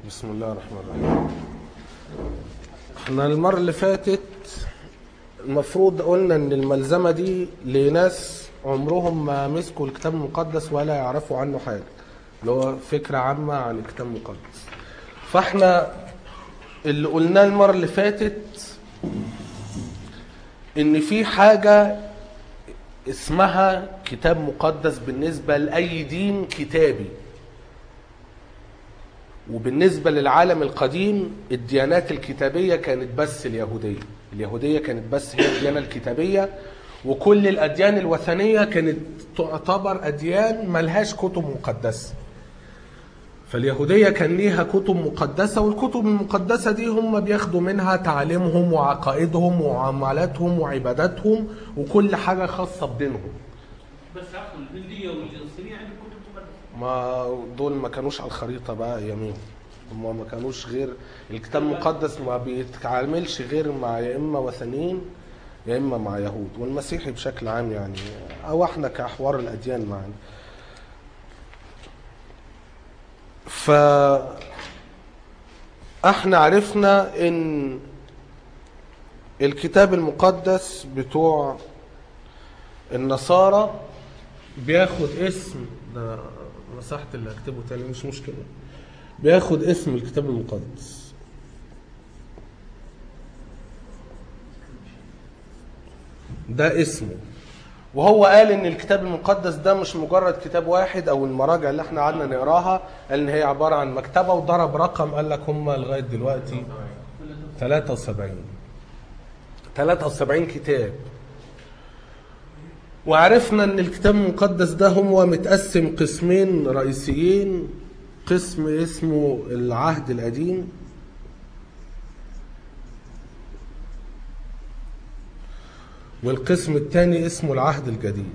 بسم الله الرحمن الرحيم احنا المرة اللي فاتت المفروض قلنا ان الملزمة دي لناس عمرهم ما مسكوا الكتاب المقدس ولا يعرفوا عنه حاجة اللي هو فكرة عامة عن الكتاب المقدس فاحنا اللي قلناه المرة اللي فاتت ان في حاجة اسمها كتاب مقدس بالنسبة لأي دين كتابي وبالنسبة للعالم القديم الديانات الكتابية كانت بس اليهودية اليهودية كانت بس هي الديانة الكتابية وكل الأديان الوثنية كانت تعتبر أديان ملهاش كتب مقدسة فاليهودية كان ليها كتب مقدسة والكتب المقدسة دي هم بياخدوا منها تعاليمهم وعقائدهم ومعاملاتهم وعباداتهم وكل حاجة خاصة بدينهم بس عفوا الهنديه والصينيه عندهم كتب مقدسه ما دول ما كانوش على الخريطة بقى يمين هم ما كانوش غير الكتاب المقدس ما بيتعاملش غير مع يا إما وثنيين يا إما مع يهود والمسيحي بشكل عام يعني أو احنا كأحوار الأديان معنا ف احنا عرفنا ان الكتاب المقدس بتوع النصارى بياخد اسم ده مسحت اللي هكتبه تاني مش مشكلة بياخد اسم الكتاب المقدس ده اسمه وهو قال ان الكتاب المقدس ده مش مجرد كتاب واحد او المراجع اللي احنا قعدنا نقراها قال ان هي عبارة عن مكتبة وضرب رقم قال لك هم لغاية دلوقتي 73 73 كتاب وعرفنا ان الكتاب المقدس ده هو متقسم قسمين رئيسيين قسم اسمه العهد القديم والقسم الثاني اسمه العهد الجديد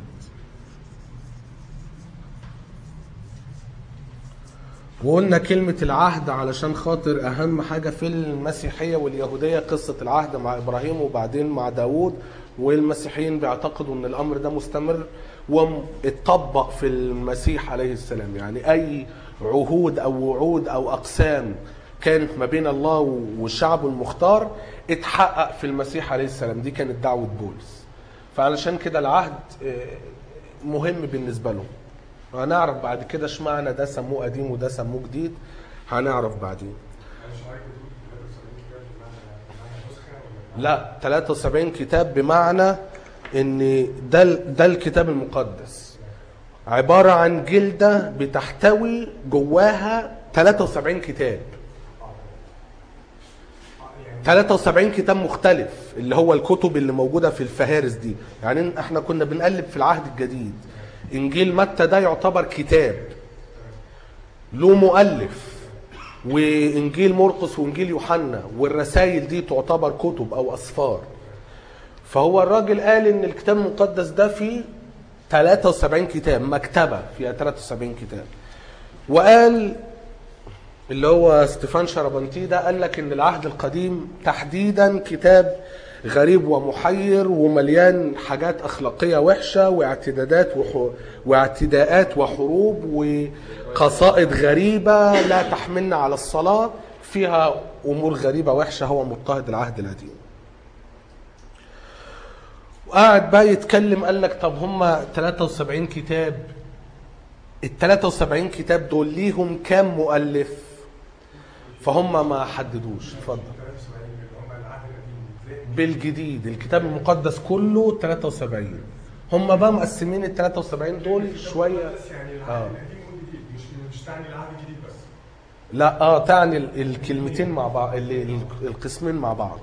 وقلنا كلمة العهد علشان خاطر أهم حاجة في المسيحية واليهودية قصة العهد مع إبراهيم وبعدين مع داوود والمسيحيين بيعتقدوا أن الأمر ده مستمر واتطبق في المسيح عليه السلام يعني أي عهود أو وعود أو أقسام كانت ما بين الله والشعب المختار اتحقق في المسيح عليه السلام دي كانت دعوة بولس فعلشان كده العهد مهم بالنسبة لهم هنعرف بعد كده اشمعنى ده سموه قديم وده سموه جديد هنعرف بعدين لا 73 كتاب بمعنى ان ده ده الكتاب المقدس عبارة عن جلدة بتحتوي جواها 73 كتاب 73 كتاب مختلف اللي هو الكتب اللي موجودة في الفهارس دي يعني احنا كنا بنقلب في العهد الجديد انجيل متى ده يعتبر كتاب له مؤلف وانجيل مرقس وانجيل يوحنا والرسائل دي تعتبر كتب او اسفار فهو الراجل قال ان الكتاب المقدس ده فيه 73 كتاب مكتبه فيها 73 كتاب وقال اللي هو ستيفان شربنتي ده قال لك ان العهد القديم تحديدا كتاب غريب ومحير ومليان حاجات اخلاقيه وحشه واعتدادات وح... واعتداءات وحروب وقصائد غريبه لا تحملنا على الصلاه فيها امور غريبه وحشه هو مضطهد العهد القديم وقعد بقى يتكلم قال لك طب هم 73 كتاب ال 73 كتاب دول ليهم كام مؤلف فهم ما حددوش اتفضل بالجديد الكتاب المقدس كله 73 هم بقى مقسمين ال 73 دول شويه بس يعني آه. العهد القديم والجديد مش مش تعني العهد الجديد بس لا اه تعني ال- الكلمتين مع بعض ال- ال- القسمين مع بعض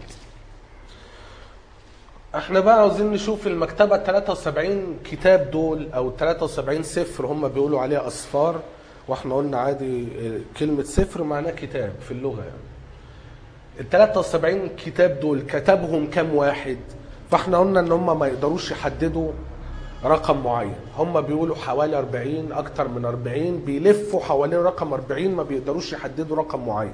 احنا بقى عاوزين نشوف المكتبة 73 كتاب دول او 73 سفر هم بيقولوا عليها اسفار واحنا قلنا عادي اه، كلمة سفر معناه كتاب في اللغة يعني ال 73 كتاب دول كتبهم كام واحد فاحنا قلنا ان هم ما يقدروش يحددوا رقم معين هم بيقولوا حوالي 40 اكتر من 40 بيلفوا حوالين رقم 40 ما بيقدروش يحددوا رقم معين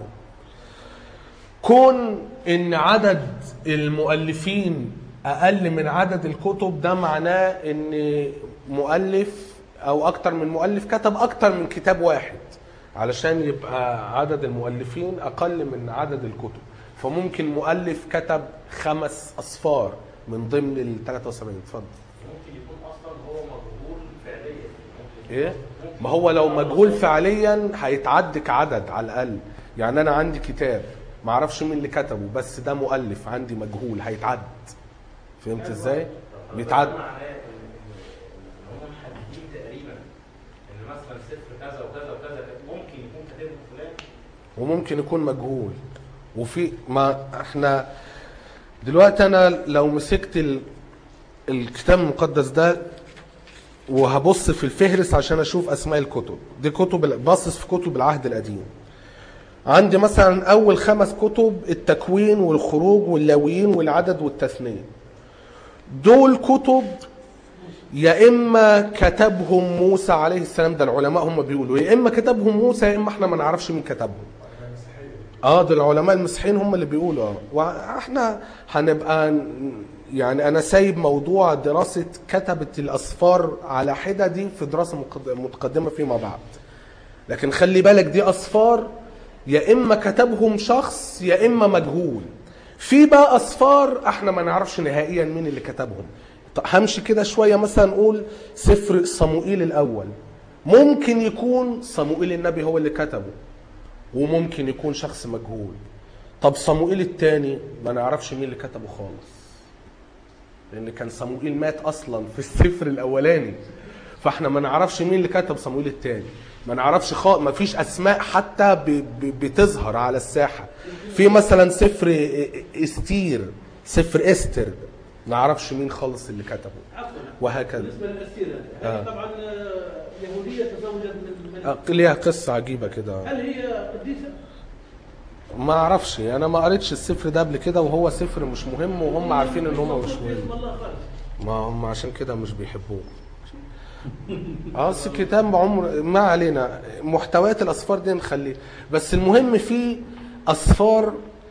كون ان عدد المؤلفين اقل من عدد الكتب ده معناه ان مؤلف او اكتر من مؤلف كتب اكتر من كتاب واحد علشان يبقى عدد المؤلفين اقل من عدد الكتب فممكن مؤلف كتب خمس اصفار من ضمن ال 73 اتفضل ممكن يكون اصلا هو مجهول فعليا ممكن ايه ما هو لو مجهول فعليا هيتعد كعدد على الاقل يعني انا عندي كتاب ما اعرفش مين اللي كتبه بس ده مؤلف عندي مجهول هيتعد فهمت ازاي بيتعد ده معناه ان ان إن هم محددين تقريبا ان مثلا صفر كذا وكذا وكذا ممكن يكون كاتبه فلان وممكن يكون مجهول وفي ما احنا دلوقتي انا لو مسكت ال... الكتاب المقدس ده وهبص في الفهرس عشان اشوف اسماء الكتب دي كتب باصص في كتب العهد القديم عندي مثلا اول خمس كتب التكوين والخروج واللاويين والعدد والتثنيه دول كتب يا اما كتبهم موسى عليه السلام ده العلماء هم بيقولوا يا اما كتبهم موسى يا اما احنا ما نعرفش مين كتبهم اه ده العلماء المسيحيين هم اللي بيقولوا اه واحنا هنبقى ن- يعني انا سايب موضوع دراسه كتبه الاسفار على حده دي في دراسه مقد- متقدمه فيما بعد لكن خلي بالك دي اسفار يا اما كتبهم شخص يا اما مجهول في بقى اسفار احنا ما نعرفش نهائيا مين اللي كتبهم طب همشي كده شويه مثلا نقول سفر صموئيل الاول ممكن يكون صموئيل النبي هو اللي كتبه وممكن يكون شخص مجهول طب صموئيل الثاني ما نعرفش مين اللي كتبه خالص لان كان صموئيل مات اصلا في السفر الاولاني فاحنا ما نعرفش مين اللي كتب صموئيل الثاني ما نعرفش خالص ما فيش اسماء حتى ب... ب... بتظهر على الساحه في مثلا سفر استير سفر استر ما نعرفش مين خالص اللي كتبه عفوا وهكذا بالنسبه للاسيره آه. هذه طبعا آه، يهوديه تزوجت من من آه، ليها قصه عجيبه كده هل هي قديسه؟ ما اعرفش انا ما قريتش السفر ده قبل كده وهو سفر مش مهم وهم عارفين ان هو مش اسم مهم الله خالص ما هم عشان كده مش بيحبوه اه بس الكتاب عمر ما علينا محتويات الاسفار دي نخليه بس المهم في اسفار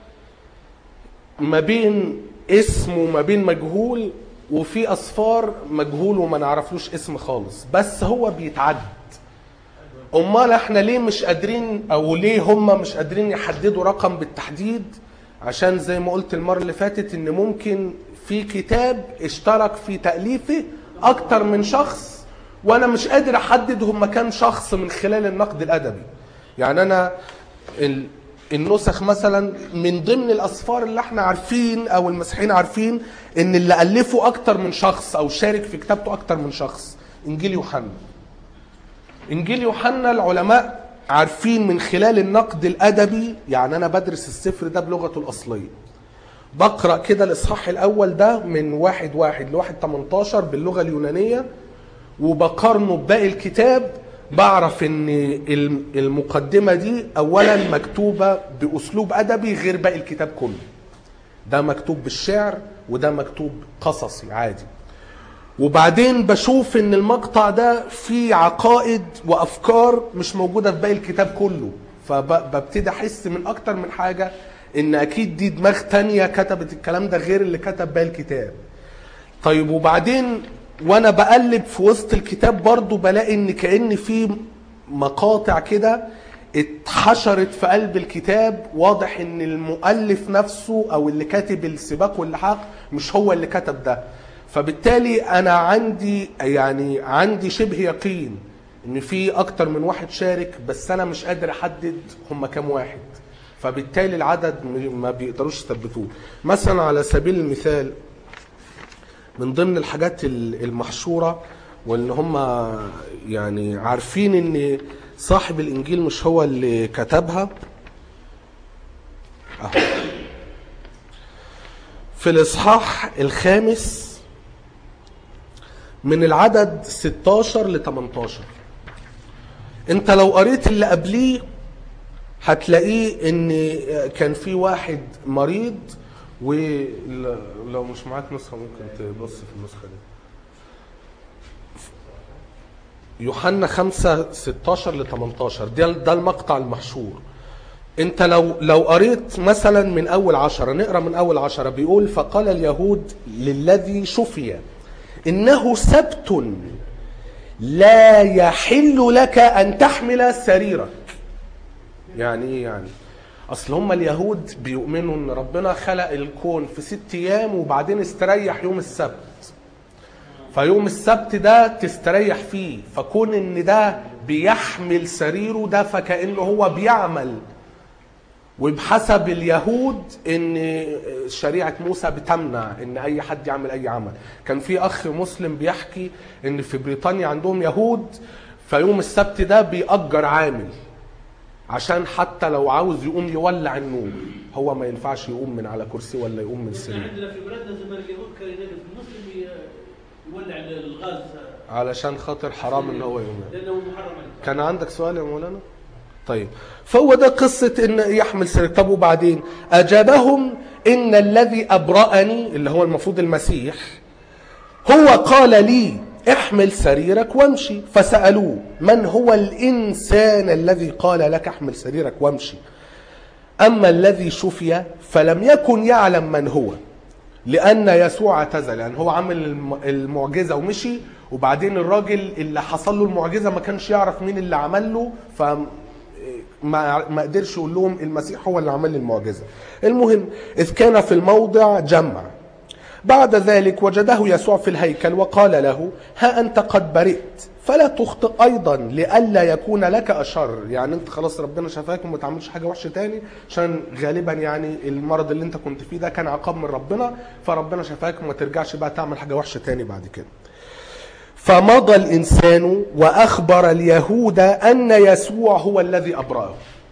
ما بين اسم وما بين مجهول وفي اسفار مجهول وما نعرفلوش اسم خالص بس هو بيتعد امال احنا ليه مش قادرين او ليه هم مش قادرين يحددوا رقم بالتحديد عشان زي ما قلت المره اللي فاتت ان ممكن في كتاب اشترك في تاليفه اكتر من شخص وانا مش قادر احدد هم كام شخص من خلال النقد الادبي يعني انا ال- النسخ مثلا من ضمن الاسفار اللي احنا عارفين او المسيحيين عارفين ان اللي الفوا اكتر من شخص او شارك في كتابته اكتر من شخص انجيل يوحنا انجيل يوحنا العلماء عارفين من خلال النقد الادبي يعني انا بدرس السفر ده بلغته الاصليه بقرا كده الاصحاح الاول ده من واحد واحد لواحد 18 باللغه اليونانيه وبقارنه بباقي الكتاب بعرف ان الم- المقدمه دي اولا مكتوبه باسلوب ادبي غير باقي الكتاب كله ده مكتوب بالشعر وده مكتوب قصصي عادي وبعدين بشوف ان المقطع ده فيه عقائد وافكار مش موجوده في باقي الكتاب كله فببتدي احس من اكتر من حاجه ان اكيد دي دماغ تانية كتبت الكلام ده غير اللي كتب باقي الكتاب طيب وبعدين وانا بقلب في وسط الكتاب برضو بلاقي ان كأن في مقاطع كده اتحشرت في قلب الكتاب واضح ان المؤلف نفسه او اللي كاتب السباق واللحاق مش هو اللي كتب ده فبالتالي انا عندي يعني عندي شبه يقين ان في اكتر من واحد شارك بس انا مش قادر احدد هم كام واحد فبالتالي العدد م- ما بيقدروش يثبتوه مثلا على سبيل المثال من ضمن الحاجات ال- المحشورة وان هم يعني عارفين ان صاحب الانجيل مش هو اللي كتبها أهو. في الاصحاح الخامس من العدد 16 ل 18 انت لو قريت اللي قبليه هتلاقيه ان كان في واحد مريض ولو مش معاك نسخه ممكن تبص في النسخه دي يوحنا 5 16 ل 18 ده ده المقطع المحشور انت لو لو قريت مثلا من اول عشرة نقرا من اول عشرة بيقول فقال اليهود للذي شفي انه سبت لا يحل لك ان تحمل سريرك يعني ايه يعني اصل هم اليهود بيؤمنوا ان ربنا خلق الكون في ست ايام وبعدين استريح يوم السبت فيوم السبت ده تستريح فيه فكون ان ده بيحمل سريره ده فكأنه هو بيعمل وبحسب اليهود ان شريعه موسى بتمنع ان اي حد يعمل اي عمل كان في اخ مسلم بيحكي ان في بريطانيا عندهم يهود فيوم السبت ده بيأجر عامل عشان حتى لو عاوز يقوم يولع النور هو ما ينفعش يقوم من على كرسي ولا يقوم من احنا سرير عندنا في بلادنا زمان اليهود كان ينادي في المسلم ي- يولع الغاز علشان خاطر حرام ان هو يقوم لانه محرم عليه كان عندك سؤال يا مولانا طيب فهو ده قصة ان يحمل سرير طب وبعدين اجابهم ان الذي ابرأني اللي هو المفروض المسيح هو قال لي احمل سريرك وامشي فسألوه من هو الانسان الذي قال لك احمل سريرك وامشي اما الذي شفي فلم يكن يعلم من هو لان يسوع اعتزل يعني هو عمل الم- المعجزه ومشي وبعدين الراجل اللي حصل له المعجزه ما كانش يعرف مين اللي عمل له ف ما ما قدرش يقول لهم المسيح هو اللي عمل لي المعجزه المهم اذ كان في الموضع جمع بعد ذلك وجده يسوع في الهيكل وقال له ها أنت قد برئت فلا تخطئ أيضا لئلا يكون لك أشر يعني أنت خلاص ربنا شفاك وما تعملش حاجة وحشة تاني عشان غالبا يعني المرض اللي أنت كنت فيه ده كان عقاب من ربنا فربنا شفاك وما ترجعش بقى تعمل حاجة وحشة تاني بعد كده فمضى الإنسان وأخبر اليهود أن يسوع هو الذي أبرأه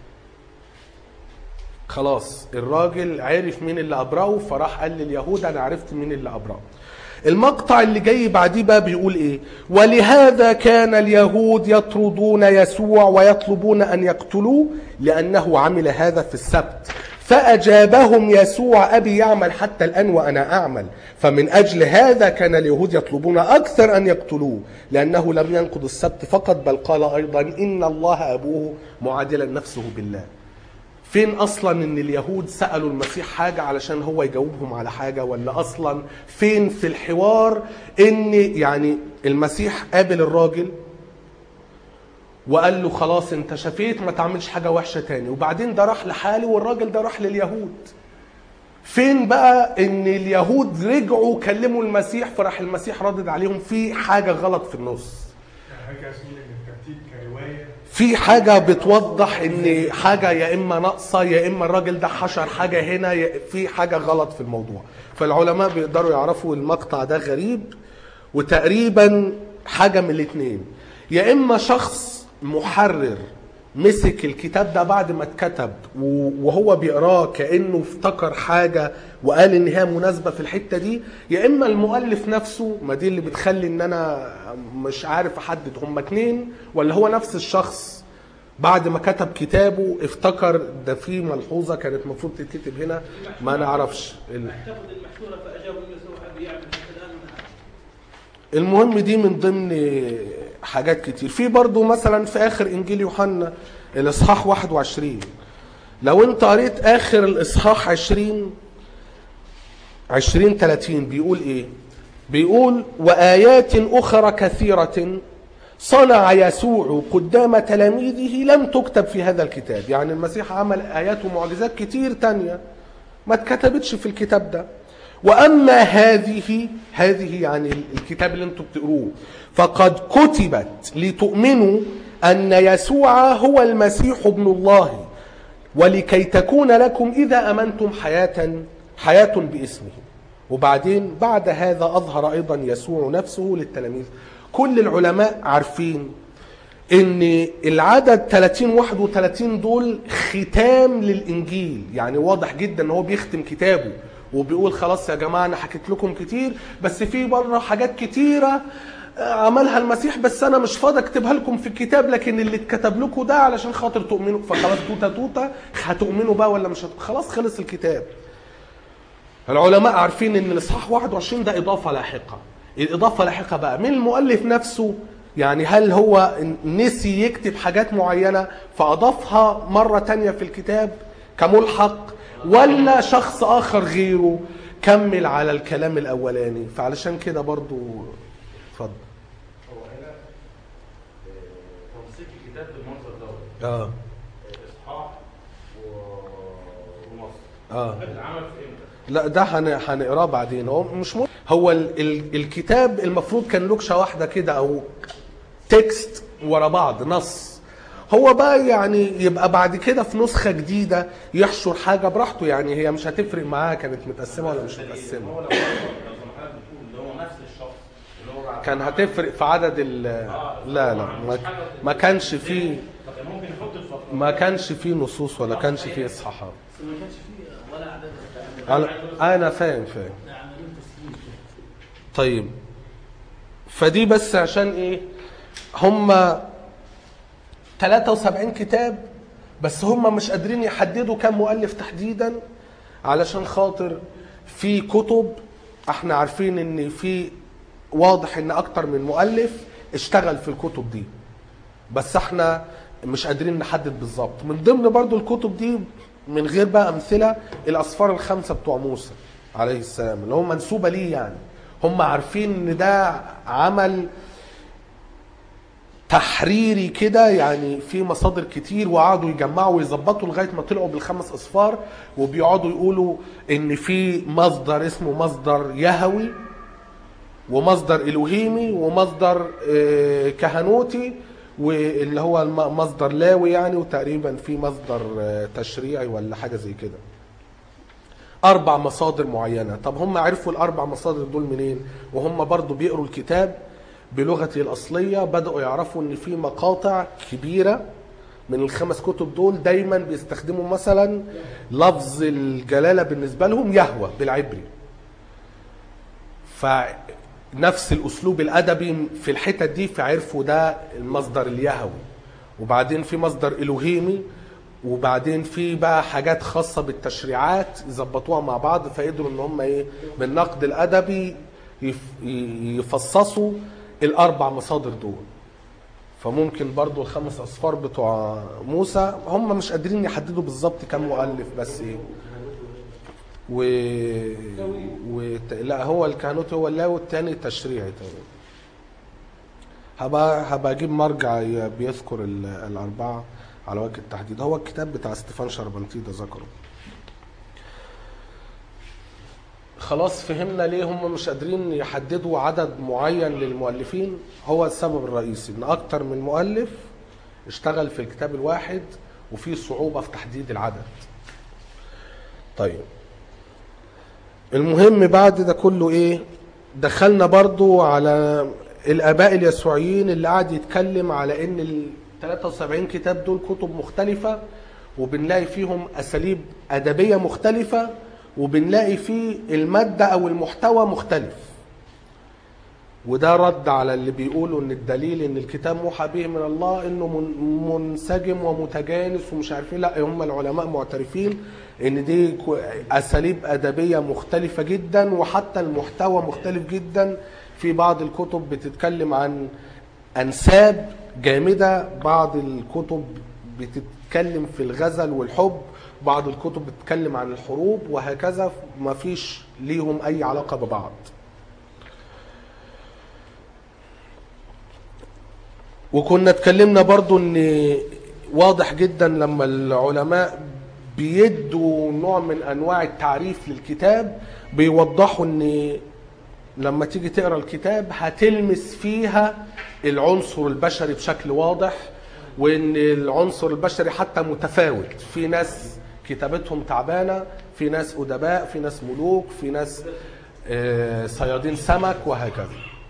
خلاص الراجل عرف مين اللي أبرأه فراح قال لليهود أنا عرفت مين اللي أبرأه المقطع اللي جاي بعديه بقى بيقول ايه ولهذا كان اليهود يطردون يسوع ويطلبون ان يقتلوه لانه عمل هذا في السبت فاجابهم يسوع ابي يعمل حتى الان وانا اعمل فمن اجل هذا كان اليهود يطلبون اكثر ان يقتلوه لانه لم ينقض السبت فقط بل قال ايضا ان الله ابوه معادلا نفسه بالله فين اصلا ان اليهود سالوا المسيح حاجه علشان هو يجاوبهم على حاجه ولا اصلا فين في الحوار ان يعني المسيح قابل الراجل وقال له خلاص انت شفيت ما تعملش حاجه وحشه تاني وبعدين ده راح لحاله والراجل ده راح لليهود فين بقى ان اليهود رجعوا كلموا المسيح فراح المسيح ردد عليهم في حاجه غلط في النص يعني هل كده اسمه ان الترتيب كروايه في حاجة بتوضح ان حاجة يا اما ناقصة يا اما الراجل ده حشر حاجة هنا يا- في حاجة غلط في الموضوع فالعلماء بيقدروا يعرفوا المقطع ده غريب وتقريبا حاجة من الاتنين يا اما شخص محرر مسك الكتاب ده بعد ما اتكتب و- وهو بيقراه كانه افتكر حاجه وقال ان هي مناسبه في الحته دي يا اما المؤلف نفسه ما دي اللي بتخلي ان انا مش عارف احدد هما اتنين ولا هو نفس الشخص بعد ما كتب كتابه افتكر ده في ملحوظه كانت المفروض تتكتب هنا ما نعرفش ال- اعتقد المحصوره فاجابوا يسوع ابي يعمل حتى الان وانا اعمل المهم دي من ضمن حاجات كتير في برضو مثلا في اخر انجيل يوحنا الاصحاح 21 لو انت قريت اخر الاصحاح 20 20 30 بيقول ايه بيقول وايات اخرى كثيره صنع يسوع قدام تلاميذه لم تكتب في هذا الكتاب يعني المسيح عمل ايات ومعجزات كتير تانية ما اتكتبتش في الكتاب ده واما هذه هذه يعني الكتاب اللي انتم بتقروه فقد كتبت لتؤمنوا ان يسوع هو المسيح ابن الله ولكي تكون لكم اذا امنتم حياه حياه باسمه وبعدين بعد هذا اظهر ايضا يسوع نفسه للتلاميذ كل العلماء عارفين ان العدد 30 31 دول ختام للانجيل يعني واضح جدا ان هو بيختم كتابه وبيقول خلاص يا جماعه انا حكيت لكم كتير بس في بره حاجات كتيره عملها المسيح بس انا مش فاضي اكتبها لكم في الكتاب لكن اللي اتكتب لكم ده علشان خاطر تؤمنوا فخلاص توته توته هتؤمنوا بقى ولا مش هت... خلاص خلص الكتاب العلماء عارفين ان الاصحاح 21 ده اضافه لاحقه الاضافه لاحقه بقى من المؤلف نفسه يعني هل هو نسي يكتب حاجات معينه فاضافها مره تانية في الكتاب كملحق ولا شخص اخر غيره كمل على الكلام الاولاني فعلشان كده برضو اتفضل هو هنا آه، تنسيق الكتاب بالمنظر دوت اه اصحاح اه اتعمل في امتى؟ لا ده هن- هنقراه بعدين هو مش مهم هو ال ال الكتاب المفروض كان لوكشه واحده كده او تكست ورا بعض نص هو بقى يعني يبقى بعد كده في نسخه جديده يحشر حاجه براحته يعني هي مش هتفرق معاه كانت متقسمه ولا مش هو متقسمه لو لو زي ما حضرتك بتقول اللي هو نفس الشخص اللي هو بعد- كان هتفرق في عدد ال لا لا ما, ما كانش فيه فكان ممكن يحط الفقره ما كانش فيه نصوص ولا كانش فيه اصحاحات بس ما كانش فيه ولا اعداد التعامل انا أنا فاهم فاهم عملين تسجيل طيب فدي بس عشان ايه هم 73 كتاب بس هم مش قادرين يحددوا كم مؤلف تحديدا علشان خاطر في كتب احنا عارفين ان في واضح ان اكتر من مؤلف اشتغل في الكتب دي بس احنا مش قادرين نحدد بالظبط من ضمن برضو الكتب دي من غير بقى امثله الاسفار الخمسه بتوع موسى عليه السلام اللي هم منسوبه ليه يعني هم عارفين ان ده عمل تحريري كده يعني في مصادر كتير وقعدوا يجمعوا ويظبطوا لغايه ما طلعوا بالخمس اصفار وبيقعدوا يقولوا ان في مصدر اسمه مصدر يهوي ومصدر الوهيمي ومصدر آه، كهنوتي واللي هو الم- مصدر لاوي يعني وتقريبا في مصدر آه، تشريعي ولا حاجه زي كده اربع مصادر معينه طب هم عرفوا الاربع مصادر دول منين وهم برضو بيقروا الكتاب بلغته الاصليه بداوا يعرفوا ان في مقاطع كبيره من الخمس كتب دول دايما بيستخدموا مثلا لفظ الجلاله بالنسبه لهم يهوى بالعبري فنفس الاسلوب الادبي في الحتت دي فعرفوا ده المصدر اليهوي وبعدين في مصدر الوهيمي وبعدين في بقى حاجات خاصه بالتشريعات يظبطوها مع بعض فقدروا ان هم ايه بالنقد الادبي يف- ي- يفصصوا الاربع مصادر دول فممكن برضو الخمس اصفار بتوع موسى هم مش قادرين يحددوا بالظبط كم مؤلف بس ايه و... و... لا هو الكهنوت هو اللاوي والتاني تشريعي تقريبا هبقى هبقى اجيب مرجع ي- بيذكر ال... الاربعه على وجه التحديد هو الكتاب بتاع ستيفان شربنتي ده ذكره خلاص فهمنا ليه هم مش قادرين يحددوا عدد معين للمؤلفين هو السبب الرئيسي ان اكتر من مؤلف اشتغل في الكتاب الواحد وفي صعوبة في تحديد العدد طيب المهم بعد ده كله ايه دخلنا برضو على الاباء اليسوعيين اللي قاعد يتكلم على ان ال 73 كتاب دول كتب مختلفة وبنلاقي فيهم اساليب ادبية مختلفة وبنلاقي فيه المادة او المحتوى مختلف وده رد على اللي بيقولوا ان الدليل ان الكتاب موحى به من الله انه من- منسجم ومتجانس ومش عارف ايه لا هم العلماء معترفين ان دي كو- اساليب ادبيه مختلفه جدا وحتى المحتوى مختلف جدا في بعض الكتب بتتكلم عن انساب جامده بعض الكتب بتتكلم في الغزل والحب بعض الكتب بتتكلم عن الحروب وهكذا ما فيش ليهم اي علاقه ببعض وكنا اتكلمنا برضو ان واضح جدا لما العلماء بيدوا نوع من انواع التعريف للكتاب بيوضحوا ان لما تيجي تقرا الكتاب هتلمس فيها العنصر البشري بشكل واضح وان العنصر البشري حتى متفاوت في ناس كتابتهم تعبانه في ناس ادباء في ناس ملوك في ناس آه، صيادين سمك وهكذا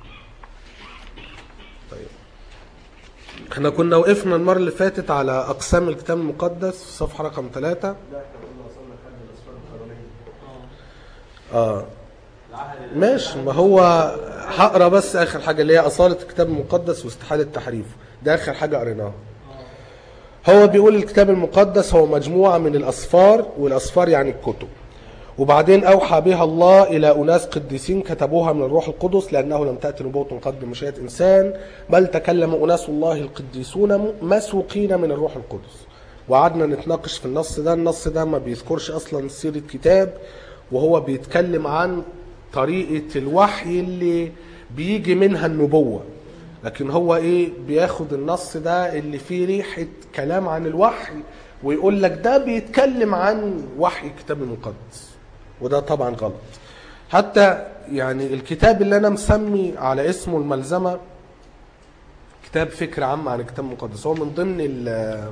احنا كنا وقفنا المرة اللي فاتت على أقسام الكتاب المقدس في صفحة رقم ثلاثة لا احنا قلنا وصلنا لحد الاسفار القانونيه اه ماشي ما هو هقرا بس آخر حاجة اللي هي أصالة الكتاب المقدس واستحالة تحريفه ده آخر حاجة قريناها هو بيقول الكتاب المقدس هو مجموعة من الأسفار والأسفار يعني الكتب وبعدين أوحى بها الله إلى أناس قديسين كتبوها من الروح القدس لأنه لم تأتي نبوة من قبل مشيئة إنسان بل تكلم أناس الله القديسون مسوقين من الروح القدس وقعدنا نتناقش في النص ده النص ده ما بيذكرش أصلا سيرة كتاب وهو بيتكلم عن طريقة الوحي اللي بيجي منها النبوة لكن هو ايه بياخد النص ده اللي فيه ريحة كلام عن الوحي ويقول لك ده بيتكلم عن وحي الكتاب المقدس وده طبعا غلط حتى يعني الكتاب اللي انا مسمي على اسمه الملزمه كتاب فكره عامه عن الكتاب المقدس هو من ضمن ال-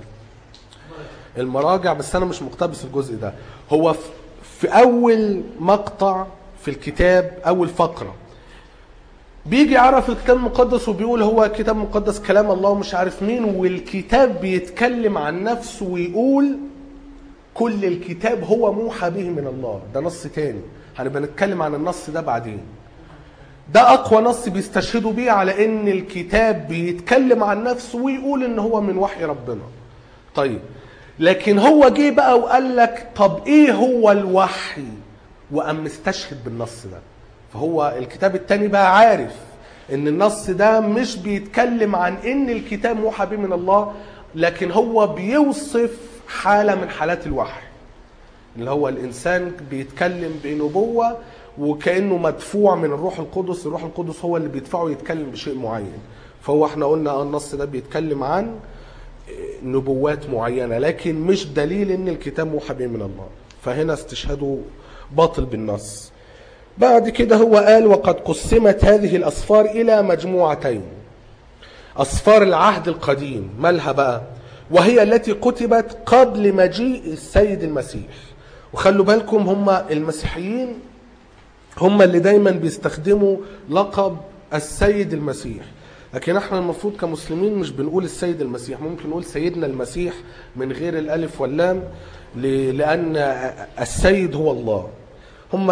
المراجع بس انا مش مقتبس الجزء ده هو في- في اول مقطع في الكتاب اول فقره بيجي يعرف الكتاب المقدس وبيقول هو كتاب مقدس كلام الله ومش عارف مين والكتاب بيتكلم عن نفسه ويقول كل الكتاب هو موحى به من الله ده نص تاني هنبقى نتكلم عن النص ده بعدين ده اقوى نص بيستشهدوا بيه على ان الكتاب بيتكلم عن نفسه ويقول ان هو من وحي ربنا طيب لكن هو جه بقى وقال لك طب ايه هو الوحي وقام مستشهد بالنص ده فهو الكتاب التاني بقى عارف ان النص ده مش بيتكلم عن ان الكتاب موحى به من الله لكن هو بيوصف حالة من حالات الوحي اللي هو الانسان بيتكلم بنبوة وكأنه مدفوع من الروح القدس الروح القدس هو اللي بيدفعه يتكلم بشيء معين فهو احنا قلنا آه النص ده بيتكلم عن نبوات معينة لكن مش دليل ان الكتاب موحى به من الله فهنا استشهاده باطل بالنص بعد كده هو قال وقد قسمت هذه الأصفار إلى مجموعتين أصفار العهد القديم مالها بقى وهي التي كتبت قبل مجيء السيد المسيح وخلوا بالكم هم المسيحيين هم اللي دايما بيستخدموا لقب السيد المسيح لكن احنا المفروض كمسلمين مش بنقول السيد المسيح ممكن نقول سيدنا المسيح من غير الالف واللام ل- لان السيد هو الله هم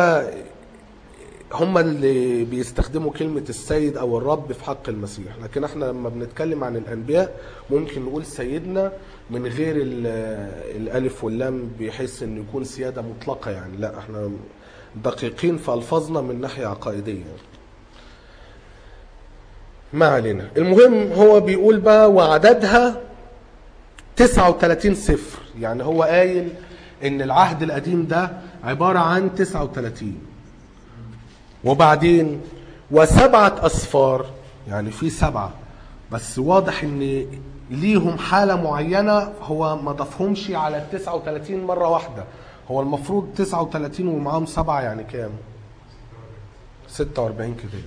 هم اللي بيستخدموا كلمة السيد أو الرب في حق المسيح لكن احنا لما بنتكلم عن الأنبياء ممكن نقول سيدنا من غير ال- الألف واللام بحيث أن يكون سيادة مطلقة يعني لا احنا دقيقين في ألفاظنا من ناحية عقائدية ما علينا المهم هو بيقول بقى وعددها 39 صفر يعني هو قايل ان العهد القديم ده عبارة عن 39 وبعدين وسبعة أصفار يعني في سبعة بس واضح ان ليهم حالة معينة هو ما ضافهمش على ال 39 مرة واحدة هو المفروض 39 ومعاهم سبعة يعني كام 46 كده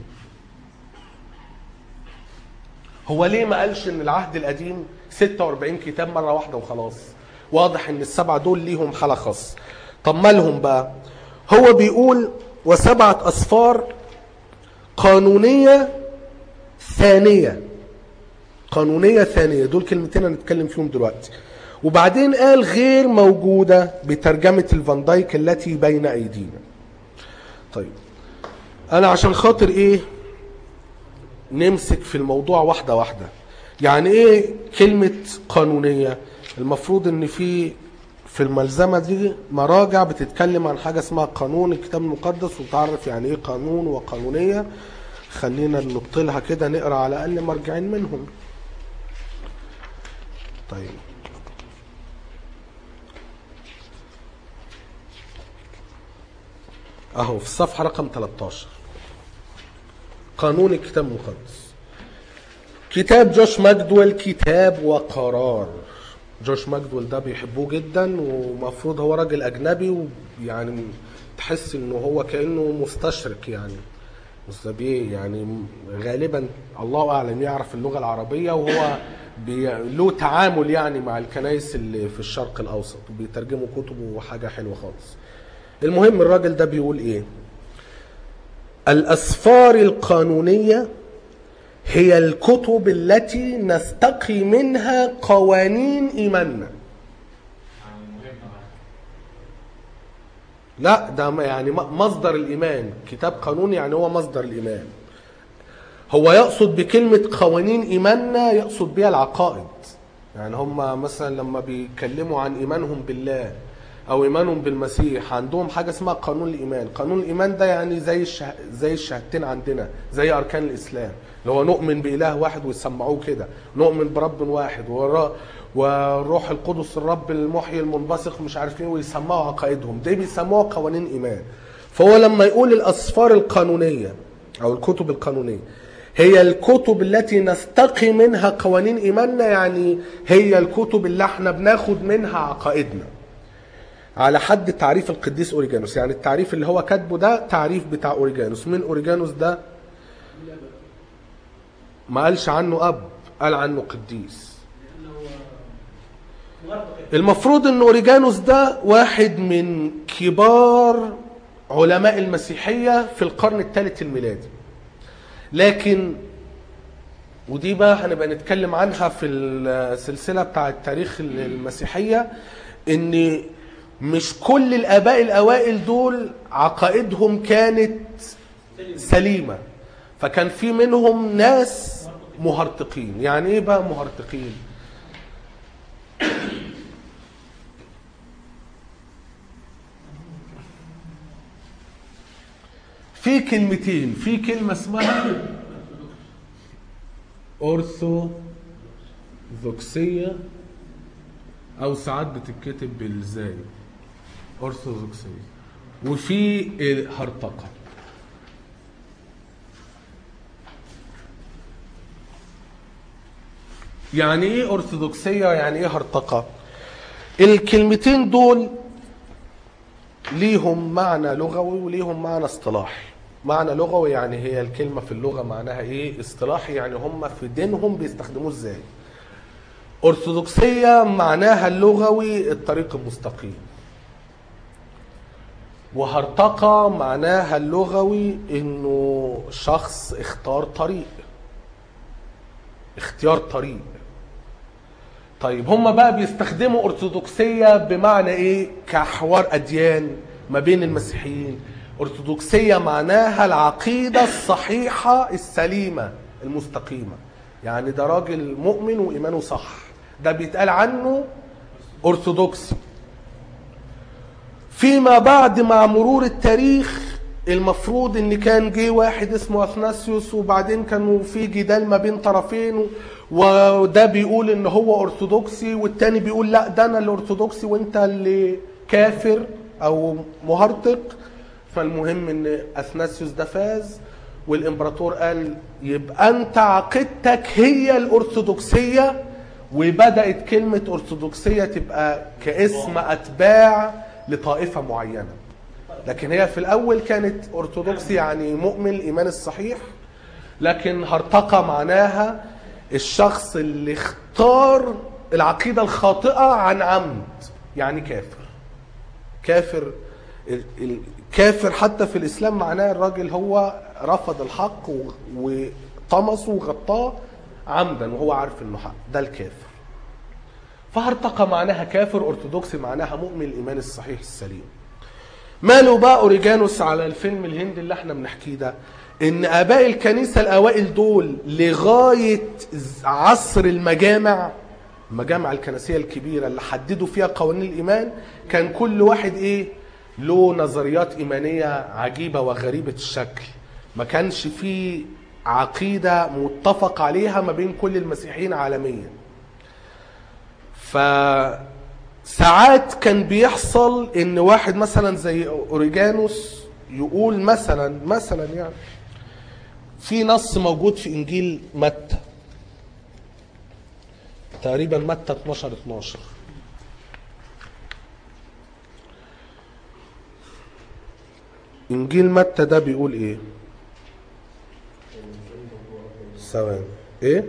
هو ليه ما قالش ان العهد القديم 46 كتاب مرة واحدة وخلاص واضح ان السبعة دول ليهم حالة خاصة طب مالهم بقى هو بيقول وسبعة أصفار قانونية ثانية قانونية ثانية دول كلمتين هنتكلم فيهم دلوقتي وبعدين قال غير موجودة بترجمة الفان دايك التي بين أيدينا طيب أنا عشان خاطر إيه نمسك في الموضوع واحدة واحدة يعني ايه كلمة قانونية المفروض ان في في الملزمة دي مراجع بتتكلم عن حاجة اسمها قانون الكتاب المقدس وتعرف يعني ايه قانون وقانونية خلينا نبطلها كده نقرا على الاقل مرجعين منهم طيب اهو في الصفحة رقم 13 قانون الكتاب المقدس كتاب جوش ماجدويل كتاب وقرار جوش ماجدويل ده بيحبوه جدا ومفروض هو راجل اجنبي ويعني تحس انه هو كانه مستشرق يعني مستبيه يعني غالبا الله اعلم يعرف اللغه العربيه وهو بي... له تعامل يعني مع الكنائس اللي في الشرق الاوسط وبيترجموا كتبه وحاجه حلوه خالص المهم الراجل ده بيقول ايه الأسفار القانونية هي الكتب التي نستقي منها قوانين إيماننا يعني مهمة بقى لا ده م- يعني م- مصدر الإيمان كتاب قانون يعني هو مصدر الإيمان هو يقصد بكلمة قوانين إيماننا يقصد بها العقائد يعني هم مثلا لما بيتكلموا عن إيمانهم بالله أو إيمانهم بالمسيح عندهم حاجة اسمها قانون الإيمان قانون الإيمان ده يعني زي الشه... زي الشهادتين عندنا زي أركان الإسلام اللي هو نؤمن بإله واحد ويسمعوه كده نؤمن برب واحد ورا وروح القدس الرب المحيي المنبثق مش عارف ايه ويسمعوا عقائدهم دي بيسموها قوانين ايمان فهو لما يقول الاسفار القانونيه او الكتب القانونيه هي الكتب التي نستقي منها قوانين ايماننا يعني هي الكتب اللي احنا بناخد منها عقائدنا على حد تعريف القديس اوريجانوس يعني التعريف اللي هو كاتبه ده تعريف بتاع اوريجانوس من اوريجانوس ده ما قالش عنه اب قال عنه قديس لانه مغرق المفروض ان اوريجانوس ده واحد من كبار علماء المسيحية في القرن الثالث الميلادي لكن ودي بقى هنبقى نتكلم عنها في السلسلة بتاع التاريخ المسيحية ان مش كل الاباء الاوائل دول عقائدهم كانت سليمة فكان في منهم ناس مهرطقين يعني ايه بقى مهرطقين في كلمتين في كلمة اسمها أرثوذكسية أو ساعات بتتكتب بالزاي أرثوذكسية وفي هرطقة يعني ايه أرثوذكسية يعني ايه هرطقة الكلمتين دول ليهم معنى لغوي وليهم معنى اصطلاحي معنى لغوي يعني هي الكلمة في اللغة معناها ايه اصطلاحي يعني هم في دينهم بيستخدموه ازاي أرثوذكسية معناها اللغوي الطريق المستقيم وهرطقة معناها اللغوي انه شخص اختار طريق اختيار طريق طيب هم بقى بيستخدموا أرثوذكسية بمعنى ايه كحوار أديان ما بين المسيحيين أرثوذكسية معناها العقيدة الصحيحة السليمة المستقيمة يعني ده راجل مؤمن وإيمانه صح ده بيتقال عنه أرثوذكسي فيما بعد مع مرور التاريخ المفروض ان كان جه واحد اسمه اثناسيوس وبعدين كانوا في جدال ما بين طرفين وده بيقول ان هو ارثوذكسي والتاني بيقول لا ده انا الارثوذكسي وانت اللي كافر او مهرطق فالمهم ان اثناسيوس ده فاز والامبراطور قال يبقى انت عقيدتك هي الارثوذكسيه وبدات كلمه ارثوذكسيه تبقى كاسم اتباع لطائفه معينه لكن هي في الاول كانت ارثوذكسي يعني مؤمن الايمان الصحيح لكن هرطقه معناها الشخص اللي اختار العقيده الخاطئه عن عمد يعني كافر كافر ال- ال- كافر حتى في الاسلام معناه الراجل هو رفض الحق و- وطمسه وغطاه عمدا وهو عارف انه حق ده الكافر فهرطقه معناها كافر ارثوذكسي معناها مؤمن الايمان الصحيح السليم ماله بقى اوريجانوس على الفيلم الهندي اللي احنا بنحكيه ده ان اباء الكنيسه الاوائل دول لغايه عصر المجامع المجامع الكنسيه الكبيره اللي حددوا فيها قوانين الايمان كان كل واحد ايه له نظريات ايمانيه عجيبه وغريبه الشكل ما كانش في عقيده متفق عليها ما بين كل المسيحيين عالميا ف ساعات كان بيحصل ان واحد مثلا زي اوريجانوس يقول مثلا مثلا يعني في نص موجود في انجيل متى تقريبا متى 12 12 انجيل متى ده بيقول ايه ثواني ايه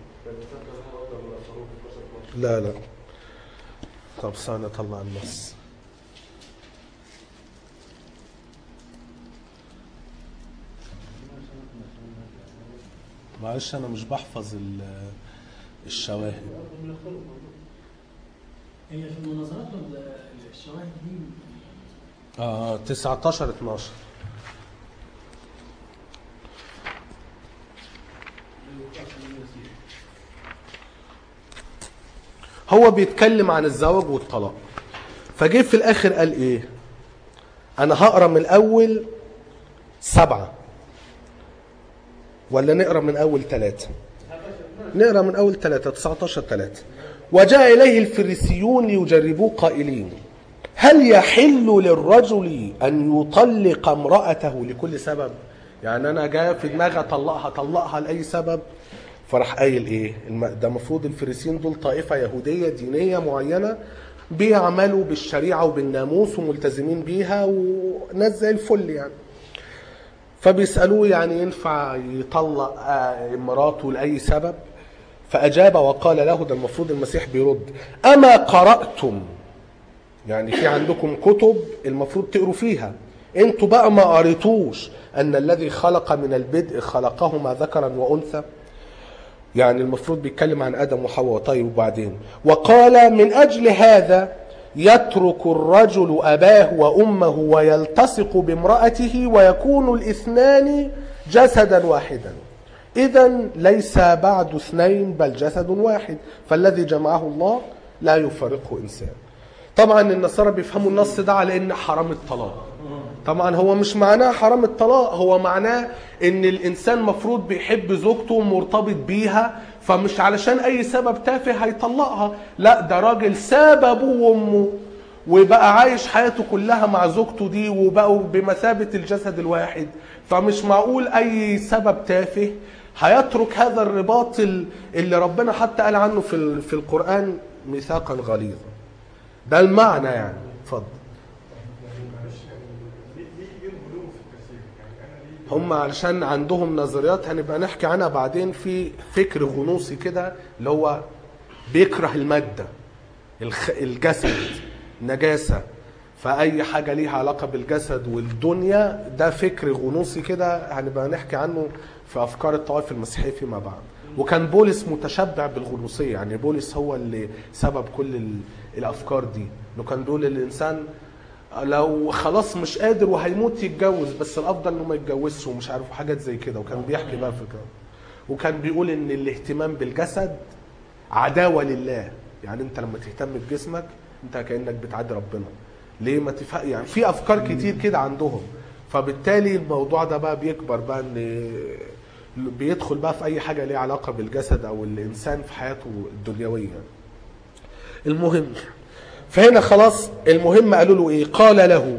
لا لا طب ثانية طلع النص معلش انا مش بحفظ ال- الشواهد هي في المناظرات ولا الشواهد دي اه 19 12 هو بيتكلم عن الزواج والطلاق فجه في الاخر قال ايه انا هقرا من الاول سبعة ولا نقرا من اول ثلاثة نقرا من اول ثلاثة 19 ثلاثة وجاء اليه الفريسيون ليجربوه قائلين هل يحل للرجل ان يطلق امرأته لكل سبب يعني انا جاي في دماغي اطلقها اطلقها لاي سبب فراح قايل ايه الم- ده المفروض الفريسيين دول طائفه يهوديه دينيه معينه بيعملوا بالشريعه وبالناموس وملتزمين بيها وناس زي الفل يعني فبيسالوه يعني ينفع يطلق آه، مراته لاي سبب فاجاب وقال له ده المفروض المسيح بيرد اما قراتم يعني في عندكم كتب المفروض تقروا فيها انتوا بقى ما قريتوش ان الذي خلق من البدء خلقهما ذكرا وانثى يعني المفروض بيتكلم عن ادم وحواء طيب وبعدين وقال من اجل هذا يترك الرجل اباه وامه ويلتصق بامراته ويكون الاثنان جسدا واحدا اذا ليس بعد اثنين بل جسد واحد فالذي جمعه الله لا يفرقه انسان طبعا النصارى بيفهموا النص ده على ان حرام الطلاق طبعا هو مش معناه حرام الطلاق هو معناه ان الانسان مفروض بيحب زوجته ومرتبط بيها فمش علشان اي سبب تافه هيطلقها لا ده راجل ساب ابوه وامه وبقى عايش حياته كلها مع زوجته دي وبقوا بمثابة الجسد الواحد فمش معقول اي سبب تافه هيترك هذا الرباط ال- اللي ربنا حتى قال عنه في ال- في القرآن ميثاقا غليظا ده المعنى يعني اتفضل هم علشان عندهم نظريات هنبقى نحكي عنها بعدين في فكر غنوصي كده اللي هو بيكره المادة الخ... الجسد نجاسة فأي حاجة ليها علاقة بالجسد والدنيا ده فكر غنوصي كده هنبقى نحكي عنه في أفكار الطوائف المسيحية فيما بعد وكان بولس متشبع بالغنوصية يعني بولس هو اللي سبب كل ال... الأفكار دي إنه كان بيقول الإنسان لو خلاص مش قادر وهيموت يتجوز بس الافضل انه ما يتجوزش ومش عارف حاجات زي كده وكان بيحكي بقى في كده وكان بيقول ان الاهتمام بالجسد عداوه لله يعني انت لما تهتم بجسمك انت كانك بتعادي ربنا ليه ما تفهم يعني في افكار كتير كده عندهم فبالتالي الموضوع ده بقى بيكبر بقى ان بيدخل بقى في اي حاجه ليها علاقه بالجسد او الانسان في حياته الدنيويه المهم فهنا خلاص المهم قالوا له ايه قال له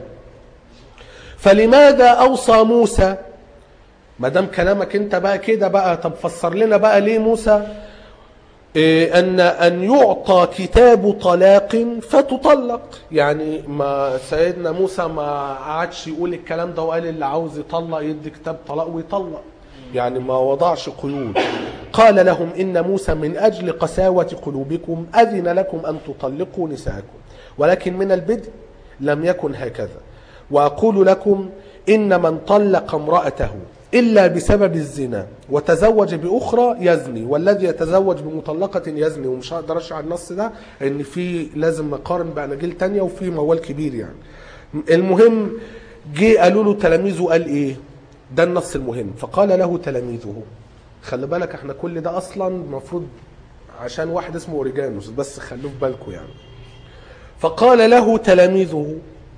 فلماذا اوصى موسى ما دام كلامك انت بقى كده بقى طب فسر لنا بقى ليه موسى إيه ان ان يعطى كتاب طلاق فتطلق يعني ما سيدنا موسى ما قعدش يقول الكلام ده وقال اللي عاوز يطلق يدي كتاب طلاق ويطلق يعني ما وضعش قيود قال لهم ان موسى من اجل قساوه قلوبكم اذن لكم ان تطلقوا نساءكم ولكن من البدء لم يكن هكذا واقول لكم ان من طلق امراته الا بسبب الزنا وتزوج باخرى يزني والذي يتزوج بمطلقه يزني ومش هقدر اشرح النص ده ان في لازم نقارن باناجيل تانية وفي موال كبير يعني المهم جه قالوا له تلاميذه قال ايه ده النص المهم فقال له تلاميذه خلي بالك احنا كل ده اصلا المفروض عشان واحد اسمه اوريجانوس بس خلوه في بالكم يعني فقال له تلاميذه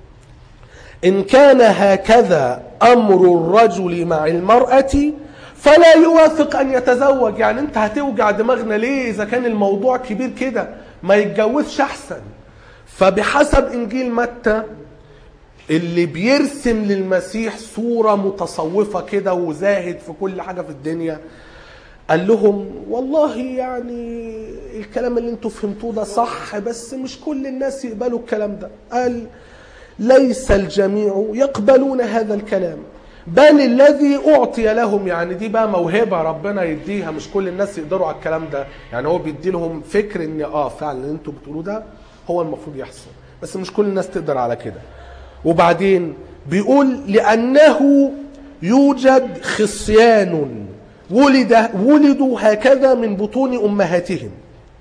ان كان هكذا امر الرجل مع المراه فلا يوافق ان يتزوج يعني انت هتوجع دماغنا ليه اذا كان الموضوع كبير كده ما يتجوزش احسن فبحسب انجيل متى اللي بيرسم للمسيح صورة متصوفة كده وزاهد في كل حاجة في الدنيا قال لهم والله يعني الكلام اللي انتوا فهمتوه ده صح بس مش كل الناس يقبلوا الكلام ده قال ليس الجميع يقبلون هذا الكلام بل الذي اعطي لهم يعني دي بقى موهبه ربنا يديها مش كل الناس يقدروا على الكلام ده يعني هو بيدي لهم فكر ان اه فعلا اللي انتوا بتقولوه ده هو المفروض يحصل بس مش كل الناس تقدر على كده وبعدين بيقول لأنه يوجد خصيان ولد ولدوا هكذا من بطون أمهاتهم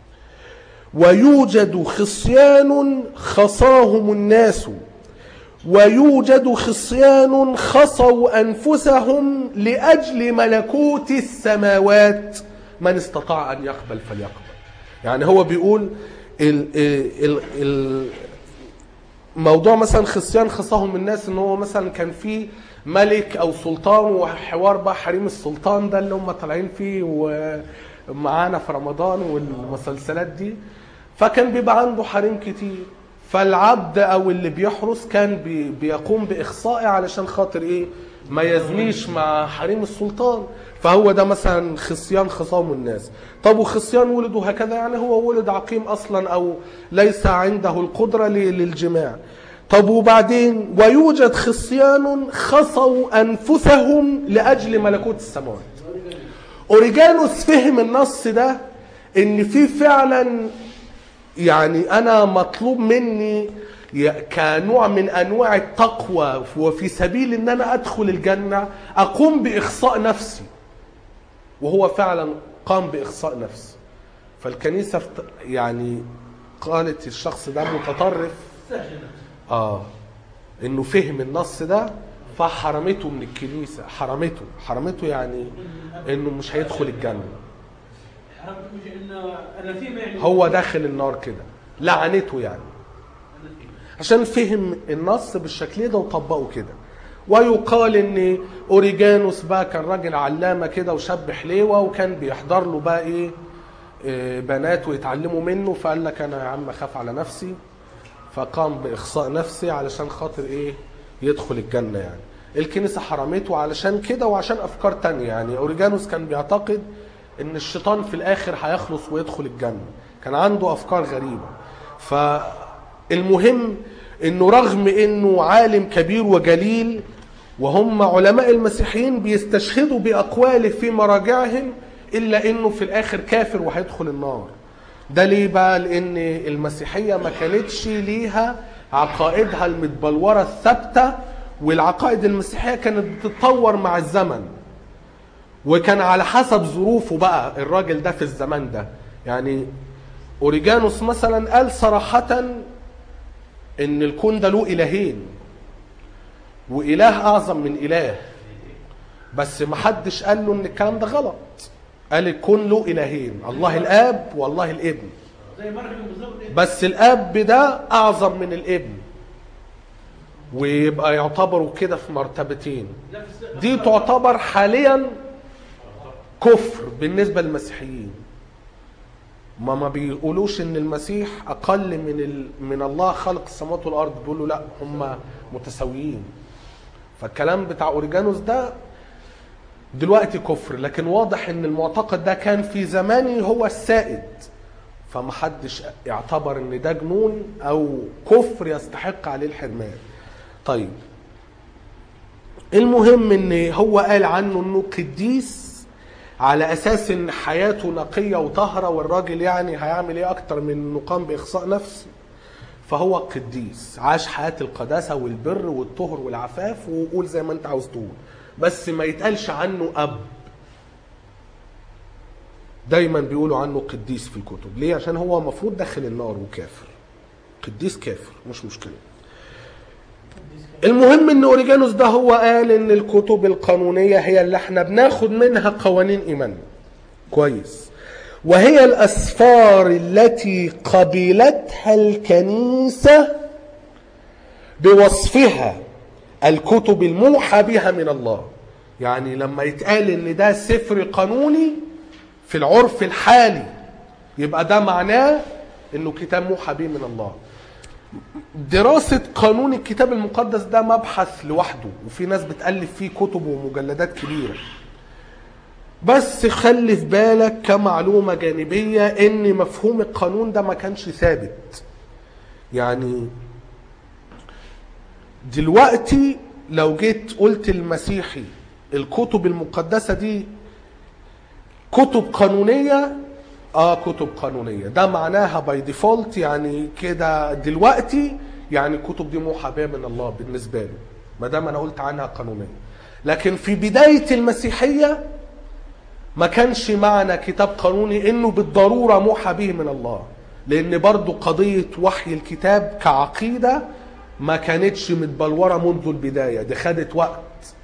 ويوجد خصيان خصاهم الناس ويوجد خصيان خصوا أنفسهم لأجل ملكوت السماوات من استطاع أن يقبل فليقبل يعني هو بيقول ال ال ال موضوع مثلا خصيان خصاهم الناس ان هو مثلا كان في ملك او سلطان وحوار بقى حريم السلطان ده اللي هم طالعين فيه ومعانا في رمضان والمسلسلات دي فكان بيبقى عنده حريم كتير فالعبد او اللي بيحرس كان بي بيقوم باخصائه علشان خاطر ايه ما يزنيش مع حريم السلطان فهو ده مثلا خصيان خصام الناس طب وخصيان ولدوا هكذا يعني هو ولد عقيم اصلا او ليس عنده القدره ل- للجماع طب وبعدين ويوجد خصيان خصوا انفسهم لاجل ملكوت السماوات اوريجانوس فهم النص ده ان في فعلا يعني انا مطلوب مني ي- كنوع من انواع التقوى وفي سبيل ان انا ادخل الجنه اقوم باخصاء نفسي وهو فعلا قام باخصاء نفسه فالكنيسه فت- يعني قالت الشخص ده متطرف اه انه فهم النص ده فحرمته من الكنيسه حرمته حرمته يعني انه مش هيدخل الجنه حرمت مش انه انا في يعني هو داخل النار كده لعنته يعني أنا في. عشان فهم النص بالشكل ده وطبقه كده ويقال ان اوريجانوس بقى كان راجل علامه كده وشاب حليوه وكان بيحضر له بقى ايه آه، بنات ويتعلموا منه فقال لك انا يا عم اخاف على نفسي فقام باخصاء نفسي علشان خاطر ايه يدخل الجنه يعني الكنيسه حرمته علشان كده وعشان افكار تانية يعني اوريجانوس كان بيعتقد ان الشيطان في الاخر هيخلص ويدخل الجنه كان عنده افكار غريبه فالمهم انه رغم انه عالم كبير وجليل وهم علماء المسيحيين بيستشهدوا باقواله في مراجعهم الا انه في الاخر كافر وهيدخل النار ده ليه بقى لان المسيحيه ما كانتش ليها عقائدها المتبلوره الثابته والعقائد المسيحيه كانت بتتطور مع الزمن وكان على حسب ظروفه بقى الراجل ده في الزمان ده يعني اوريجانوس مثلا قال صراحه ان الكون ده له الهين واله اعظم من اله بس ما حدش قال له ان الكلام ده غلط قال الكون له الهين الله الاب والله الابن زي مريم بالظبط إيه؟ بس الاب ده اعظم من الابن ويبقى يعتبروا كده في مرتبتين نفس دي تعتبر حاليا كفر بالنسبه للمسيحيين ما ما بيقولوش ان المسيح اقل من ال... من الله خلق السماوات والارض بيقولوا لا هم متساويين فالكلام بتاع اوريجانوس ده دلوقتي كفر لكن واضح ان المعتقد ده كان في زمانه هو السائد فمحدش اعتبر ان ده جنون او كفر يستحق عليه الحرمان طيب المهم ان هو قال عنه انه قديس على اساس ان حياته نقيه وطاهره والراجل يعني هيعمل ايه اكتر من انه قام باخصاء نفس فهو قديس عاش حياه القداسه والبر والطهر والعفاف وقول زي ما انت عاوز تقول بس ما يتقالش عنه اب دايما بيقولوا عنه قديس في الكتب ليه عشان هو المفروض داخل النار وكافر قديس كافر مش مشكله المهم ان اوريجانوس ده هو قال ان الكتب القانونيه هي اللي احنا بناخد منها قوانين ايماننا كويس وهي الاسفار التي قبلتها الكنيسه بوصفها الكتب الموحى بها من الله يعني لما يتقال ان ده سفر قانوني في العرف الحالي يبقى ده معناه انه كتاب موحى به من الله دراسة قانون الكتاب المقدس ده مبحث لوحده وفي ناس بتألف فيه كتب ومجلدات كبيرة بس خلي في بالك كمعلومة جانبية ان مفهوم القانون ده ما كانش ثابت يعني دلوقتي لو جيت قلت المسيحي الكتب المقدسة دي كتب قانونية اه كتب قانونية ده معناها باي ديفولت يعني كده دلوقتي يعني الكتب دي موحى بها من الله بالنسبة له ما دام انا قلت عنها قانونية لكن في بداية المسيحية ما كانش معنى كتاب قانوني انه بالضرورة موحى به من الله لان برضو قضية وحي الكتاب كعقيدة ما كانتش متبلورة منذ البداية دي خدت وقت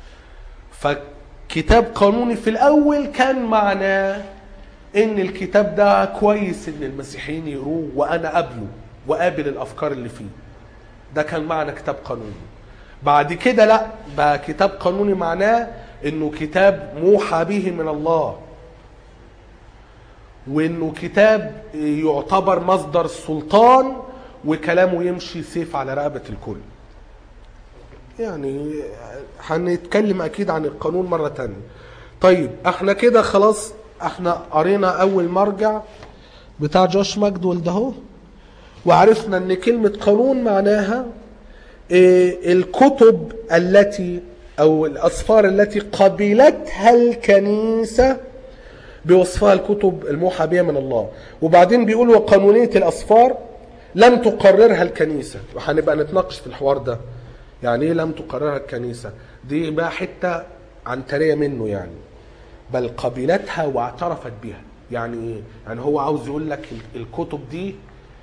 فكتاب قانوني في الاول كان معناه ان الكتاب ده كويس ان المسيحيين يقروه وانا قابله وقابل الافكار اللي فيه ده كان معنى كتاب قانوني بعد كده لا بقى كتاب قانوني معناه انه كتاب موحى به من الله وانه كتاب يعتبر مصدر السلطان وكلامه يمشي سيف على رقبة الكل يعني هنتكلم اكيد عن القانون مرة تانية طيب احنا كده خلاص احنا قرينا اول مرجع بتاع جوش ماجدول ده اهو وعرفنا ان كلمة قانون معناها إيه الكتب التي او الاسفار التي قبلتها الكنيسة بوصفها الكتب الموحى بها من الله وبعدين بيقول وقانونية الاسفار لم تقررها الكنيسة وهنبقى نتناقش في الحوار ده يعني ايه لم تقررها الكنيسة دي بقى حتة عنترية منه يعني بل قبلتها واعترفت بها يعني ايه يعني هو عاوز يقول لك ال- الكتب دي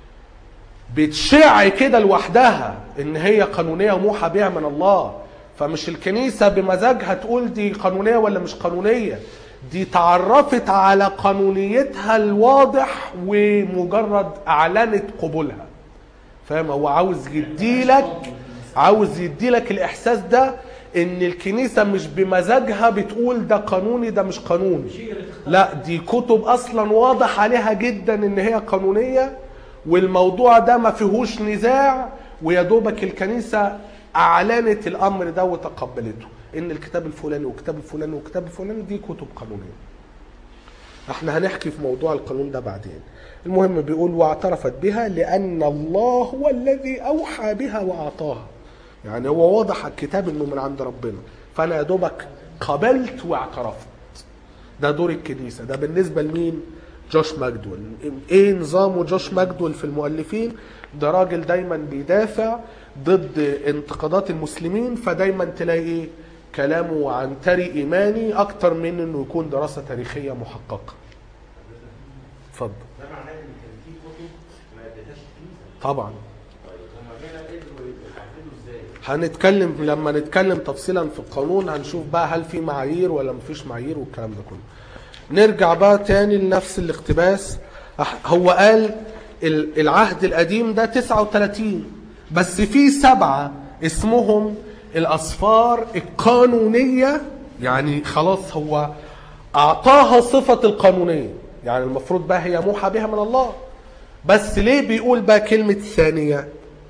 بتشع كده لوحدها ان هي قانونيه وموحى بها من الله فمش الكنيسه بمزاجها تقول دي قانونيه ولا مش قانونيه دي تعرفت على قانونيتها الواضح ومجرد اعلنت قبولها فاهم هو عاوز يديلك عاوز يديلك الاحساس ده ان الكنيسه مش بمزاجها بتقول ده قانوني ده مش قانوني لا دي كتب اصلا واضح عليها جدا ان هي قانونيه والموضوع ده ما فيهوش نزاع ويا دوبك الكنيسه اعلنت الامر ده وتقبلته ان الكتاب الفلاني والكتاب الفلاني والكتاب الفلاني دي كتب قانونيه احنا هنحكي في موضوع القانون ده بعدين المهم بيقول واعترفت بها لان الله هو الذي اوحى بها واعطاها يعني هو واضح على الكتاب انه من عند ربنا فانا يا دوبك قبلت واعترفت ده دور الكنيسه ده بالنسبه لمين جوش ماجدول ايه نظامه جوش ماجدول في المؤلفين ده راجل دايما بيدافع ضد انتقادات المسلمين فدايما تلاقي ايه كلامه عنتري ايماني اكتر من انه يكون دراسه تاريخيه محققه اتفضل ده معناه ان كان في كتب ما اديتهاش الكنيسه طبعا طيب هما هنا قدروا يحددوا ازاي؟ هنتكلم لما نتكلم تفصيلا في القانون هنشوف بقى هل في معايير ولا مفيش معايير والكلام ده كله نرجع بقى تاني لنفس الاقتباس أح- هو قال ال- العهد القديم ده 39 بس في سبعة اسمهم الأسفار القانونية يعني خلاص هو أعطاها صفة القانونية يعني المفروض بقى هي موحى بها من الله بس ليه بيقول بقى كلمة ثانية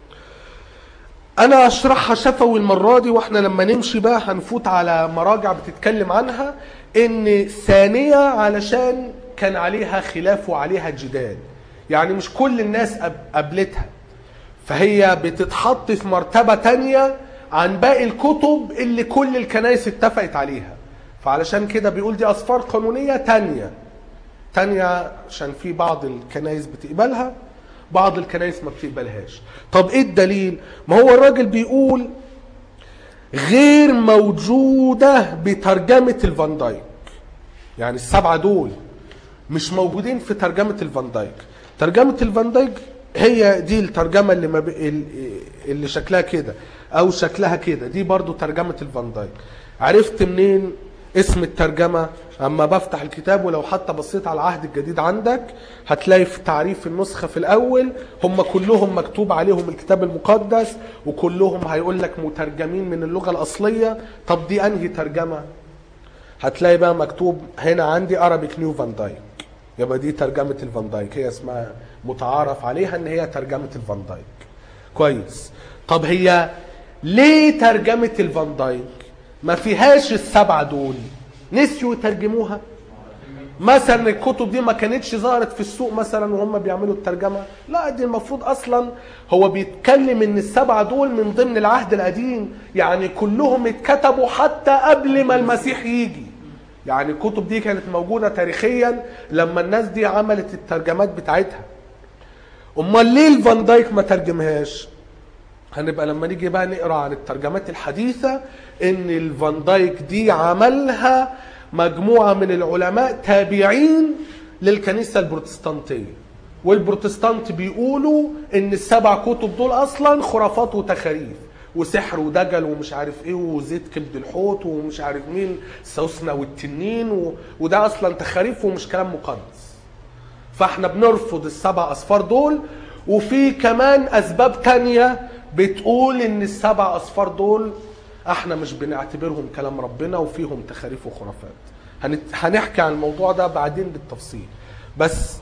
انا اشرحها شفوي المره دي واحنا لما نمشي بقى هنفوت على مراجع بتتكلم عنها ان ثانيه علشان كان عليها خلاف وعليها جدال يعني مش كل الناس قب- قبلتها فهي بتتحط في مرتبة تانية عن باقي الكتب اللي كل الكنائس اتفقت عليها فعلشان كده بيقول دي أسفار قانونية تانية تانية عشان في بعض الكنائس بتقبلها بعض الكنائس ما بتقبلهاش طب ايه الدليل ما هو الراجل بيقول غير موجودة بترجمة الفان دايك يعني السبعة دول مش موجودين في ترجمة الفان دايك ترجمة الفان دايك هي دي الترجمة اللي, ما ب... اللي شكلها كده او شكلها كده دي برضو ترجمة الفان دايك عرفت منين اسم الترجمة اما بفتح الكتاب ولو حتى بصيت على العهد الجديد عندك هتلاقي في تعريف النسخة في الاول هم كلهم مكتوب عليهم الكتاب المقدس وكلهم هيقول لك مترجمين من اللغة الاصلية طب دي انهي ترجمة هتلاقي بقى مكتوب هنا عندي Arabic نيو فان دايك يبقى دي ترجمة الفان دايك هي اسمها متعارف عليها ان هي ترجمة الفان دايك كويس طب هي ليه ترجمة الفان دايك ما فيهاش السبعة دول نسيوا يترجموها مثلا الكتب دي ما كانتش ظهرت في السوق مثلا وهم بيعملوا الترجمه لا دي المفروض اصلا هو بيتكلم ان السبعه دول من ضمن العهد القديم يعني كلهم اتكتبوا حتى قبل ما المسيح يجي يعني الكتب دي كانت موجوده تاريخيا لما الناس دي عملت الترجمات بتاعتها امال ليه الفان دايك ما ترجمهاش هنبقى لما نيجي بقى نقرا عن الترجمات الحديثه ان الفان دايك دي عملها مجموعه من العلماء تابعين للكنيسه البروتستانتيه والبروتستانت بيقولوا ان السبع كتب دول اصلا خرافات وتخاريف وسحر ودجل ومش عارف ايه وزيت كبد الحوت ومش عارف مين السوسنه والتنين و... وده اصلا تخاريف ومش كلام مقدس فاحنا بنرفض السبع اصفار دول وفي كمان اسباب تانية بتقول ان السبع اصفار دول احنا مش بنعتبرهم كلام ربنا وفيهم تخاريف وخرافات هنت... هنحكي عن الموضوع ده بعدين بالتفصيل بس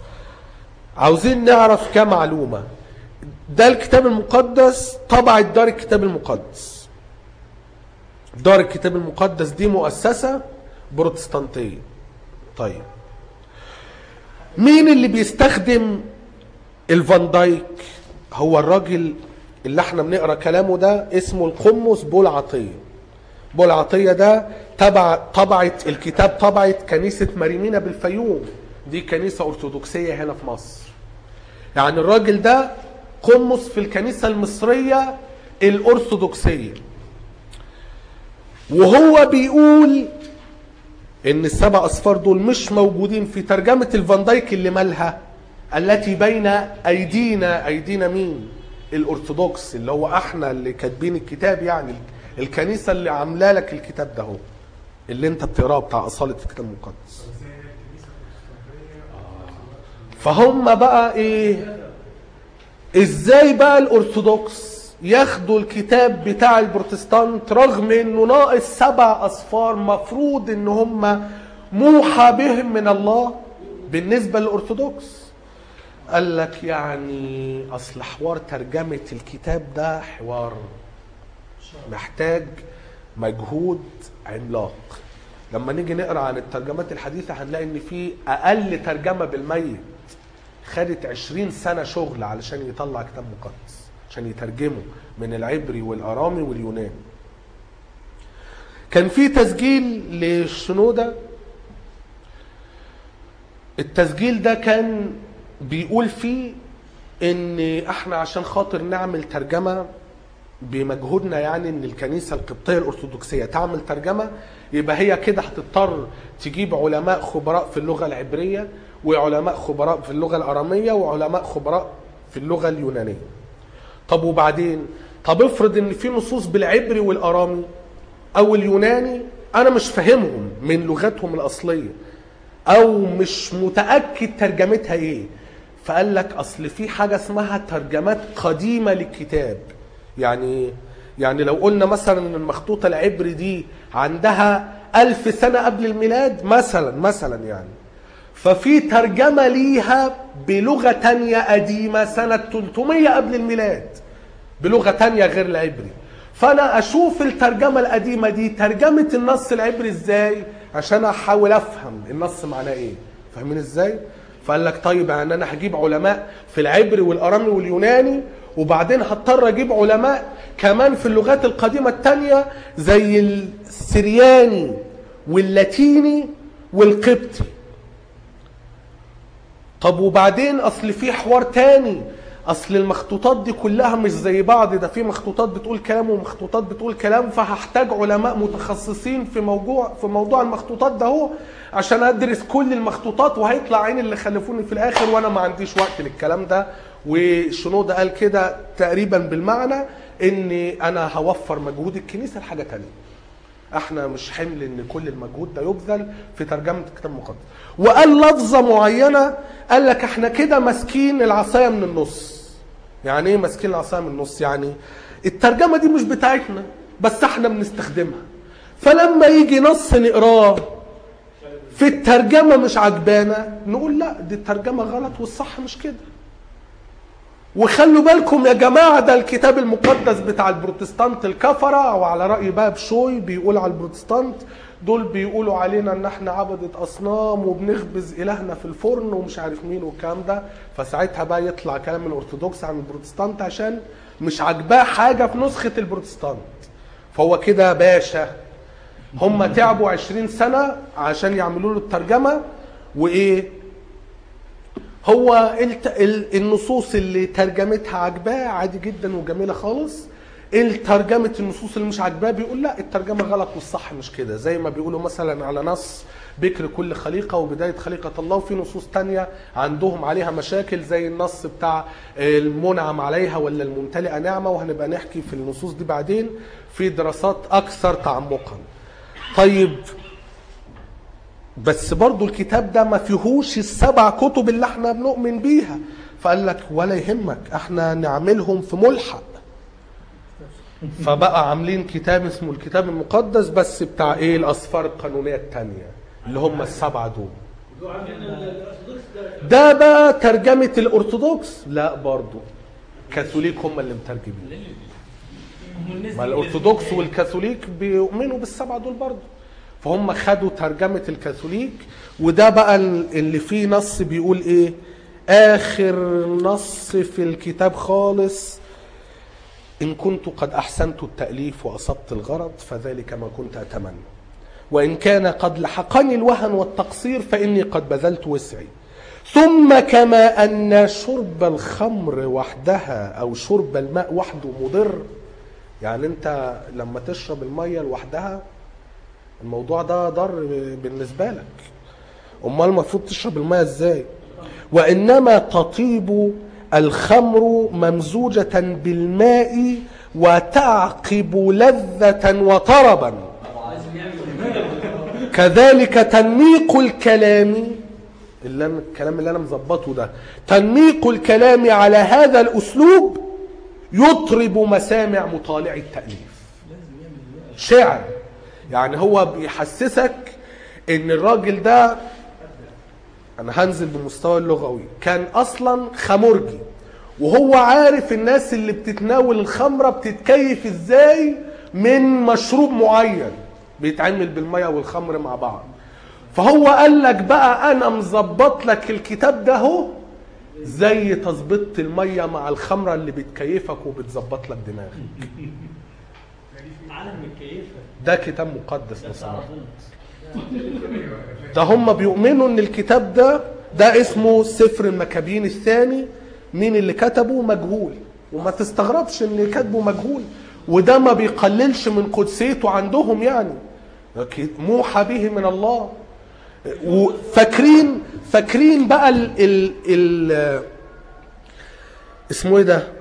عاوزين نعرف كمعلومة ده الكتاب المقدس طبعت دار الكتاب المقدس دار الكتاب المقدس دي مؤسسة بروتستانتية طيب مين اللي بيستخدم الفان دايك هو الراجل اللي احنا بنقرا كلامه ده اسمه القمص بول عطيه بول عطيه ده تبع طبعت الكتاب طبعت كنيسه مريمينا بالفيوم دي كنيسه ارثوذكسيه هنا في مصر يعني الراجل ده قمص في الكنيسه المصريه الارثوذكسيه وهو بيقول ان السبع اصفار دول مش موجودين في ترجمه الفان دايك اللي مالها التي بين ايدينا ايدينا مين الارثوذكس اللي هو احنا اللي كاتبين الكتاب يعني الكنيسه اللي عامله لك الكتاب ده هو اللي انت بتقراه بتاع اصاله الكتاب المقدس فهم بقى ايه ازاي بقى الارثوذكس ياخدوا الكتاب بتاع البروتستانت رغم انه ناقص سبع اصفار مفروض ان هم موحى بهم من الله بالنسبه للارثوذكس قال لك يعني اصل حوار ترجمه الكتاب ده حوار محتاج مجهود عملاق لما نيجي نقرا عن الترجمات الحديثه هنلاقي ان في اقل ترجمه بالميت خدت 20 سنه شغل علشان يطلع كتاب مقدس عشان يترجمه من العبري والارامي واليوناني كان في تسجيل للشنوده التسجيل ده كان بيقول فيه ان احنا عشان خاطر نعمل ترجمه بمجهودنا يعني ان الكنيسه القبطيه الارثوذكسيه تعمل ترجمه يبقى هي كده هتضطر تجيب علماء خبراء في اللغه العبريه وعلماء خبراء في اللغه الاراميه وعلماء خبراء في اللغه اليونانيه. طب وبعدين؟ طب افرض ان في نصوص بالعبري والارامي او اليوناني انا مش فاهمهم من لغتهم الاصليه او مش متاكد ترجمتها ايه فقال لك اصل في حاجه اسمها ترجمات قديمه للكتاب يعني يعني لو قلنا مثلا ان المخطوطه العبري دي عندها ألف سنه قبل الميلاد مثلا مثلا يعني ففي ترجمه ليها بلغه تانية قديمه سنه 300 قبل الميلاد بلغه تانية غير العبري فانا اشوف الترجمه القديمه دي ترجمه النص العبري ازاي عشان احاول افهم النص معناه ايه فاهمين ازاي فقال لك طيب يعني انا هجيب علماء في العبري والارامي واليوناني وبعدين هضطر اجيب علماء كمان في اللغات القديمه التانية زي السرياني واللاتيني والقبطي طب وبعدين اصل في حوار تاني اصل المخطوطات دي كلها مش زي بعض ده في مخطوطات بتقول كلام ومخطوطات بتقول كلام فهحتاج علماء متخصصين في موضوع في موضوع المخطوطات ده هو عشان ادرس كل المخطوطات وهيطلع عين اللي خلفوني في الاخر وانا ما عنديش وقت للكلام ده وشنودة قال كده تقريبا بالمعنى ان انا هوفر مجهود الكنيسه لحاجه تانية احنا مش حمل ان كل المجهود ده يبذل في ترجمه الكتاب المقدس وقال لفظه معينه قال لك احنا كده ماسكين العصايه من النص يعني ايه ماسكين العصايه من النص يعني الترجمه دي مش بتاعتنا بس احنا بنستخدمها فلما يجي نص نقراه في الترجمه مش عجبانا نقول لا دي الترجمه غلط والصح مش كده وخلوا بالكم يا جماعة ده الكتاب المقدس بتاع البروتستانت الكفرة أو على رأي باب شوي بيقول على البروتستانت دول بيقولوا علينا ان احنا عبدة اصنام وبنخبز الهنا في الفرن ومش عارف مين والكلام ده فساعتها بقى يطلع كلام الارثوذكس عن البروتستانت عشان مش عاجباه حاجة في نسخة البروتستانت فهو كده باشا هم تعبوا عشرين سنة عشان يعملوا له الترجمة وايه هو الت... ال- النصوص اللي ترجمتها عجباه عادي جدا وجميله خالص الترجمة النصوص اللي مش عاجباه بيقول لا الترجمة غلط والصح مش كده زي ما بيقولوا مثلا على نص بكر كل خليقة وبداية خليقة الله وفي نصوص تانية عندهم عليها مشاكل زي النص بتاع المنعم عليها ولا الممتلئة نعمة وهنبقى نحكي في النصوص دي بعدين في دراسات أكثر تعمقا طيب بس برضو الكتاب ده ما فيهوش السبع كتب اللي احنا بنؤمن بيها فقال لك ولا يهمك احنا نعملهم في ملحق فبقى عاملين كتاب اسمه الكتاب المقدس بس بتاع ايه الاصفار القانونيه التانية اللي هم السبعه دول عشان الارثوذكس ده ده بقى ترجمه الارثوذكس لا برضو كاثوليك هم اللي مترجمين والناس ما دي- الارثوذكس والكاثوليك بيؤمنوا بالسبعه دول برضه فهم خدوا ترجمه الكاثوليك وده بقى اللي فيه نص بيقول ايه اخر نص في الكتاب خالص ان كنت قد احسنت التاليف واصبت الغرض فذلك ما كنت اتمنى وان كان قد لحقني الوهن والتقصير فاني قد بذلت وسعي ثم كما ان شرب الخمر وحدها او شرب الماء وحده مضر يعني انت لما تشرب الميه لوحدها الموضوع ده ضر بالنسبه لك امال المفروض تشرب الميه ازاي وانما تطيب الخمر ممزوجه بالماء وتعقب لذه وطربا كذلك تنميق الكلام اللي أنا الكلام اللي انا مظبطه ده تنميق الكلام على هذا الاسلوب يطرب مسامع مطالع التاليف شعر يعني هو بيحسسك ان الراجل ده انا هنزل بمستوى اللغوي كان اصلا خمرجي وهو عارف الناس اللي بتتناول الخمره بتتكيف ازاي من مشروب معين بيتعمل بالميه والخمر مع بعض فهو قال لك بقى انا مظبط لك الكتاب ده اهو زي تظبيط الميه مع الخمره اللي بتكيفك وبتظبط لك دماغك عالم متكيفه ده كتاب مقدس بصراحه أظن. ده هم بيؤمنوا ان الكتاب ده ده اسمه سفر المكابين الثاني مين اللي كتبه مجهول وما تستغربش ان كاتبه مجهول وده ما بيقللش من قدسيته عندهم يعني لكن موحى به من الله وفاكرين فاكرين بقى ال ال ال اسمه ايه ده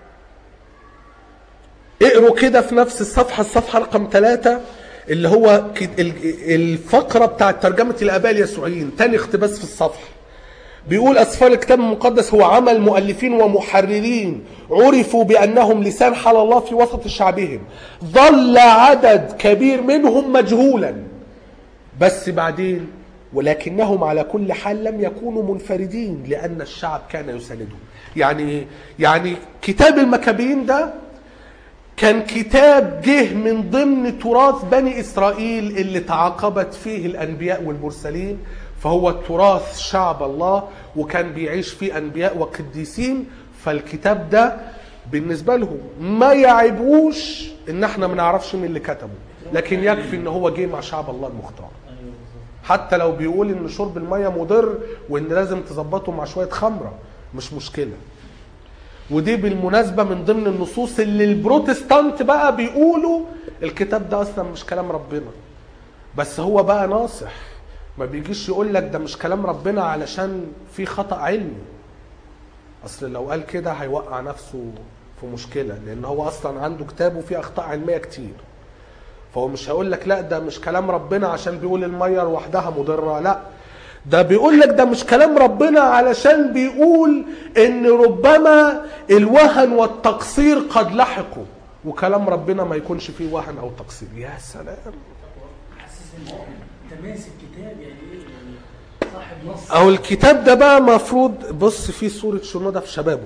اقروا كده في نفس الصفحة الصفحة رقم ثلاثة اللي هو ك- ال- الفقرة بتاعت ترجمة الآباء اليسوعيين تاني اقتباس في الصفحة بيقول أسفار الكتاب المقدس هو عمل مؤلفين ومحررين عرفوا بأنهم لسان حال الله في وسط شعبهم ظل عدد كبير منهم مجهولا بس بعدين ولكنهم على كل حال لم يكونوا منفردين لأن الشعب كان يساندهم يعني يعني كتاب المكابين ده كان كتاب جه من ضمن تراث بني اسرائيل اللي تعاقبت فيه الانبياء والمرسلين فهو تراث شعب الله وكان بيعيش فيه انبياء وقديسين فالكتاب ده بالنسبه لهم ما يعيبوش ان احنا ما نعرفش مين اللي كتبه لكن يكفي ان هو جه مع شعب الله المختار ايوه بالظبط حتى لو بيقول ان شرب الميه مضر وان لازم تظبطه مع شويه خمره مش مشكله ودي بالمناسبة من ضمن النصوص اللي البروتستانت بقى بيقولوا الكتاب ده أصلا مش كلام ربنا بس هو بقى ناصح ما بيجيش يقول لك ده مش كلام ربنا علشان في خطأ علمي أصل لو قال كده هيوقع نفسه في مشكلة لأن هو أصلا عنده كتاب وفيه أخطاء علمية كتير فهو مش هيقول لك لا ده مش كلام ربنا عشان بيقول المية لوحدها مضرة لا ده بيقول لك ده مش كلام ربنا علشان بيقول ان ربما الوهن والتقصير قد لحقوا وكلام ربنا ما يكونش فيه وهن او تقصير يا سلام حاسس ان انت ماسك كتاب يعني ايه يعني صاحب نص او الكتاب ده بقى مفروض بص فيه صورة شنودة في شبابه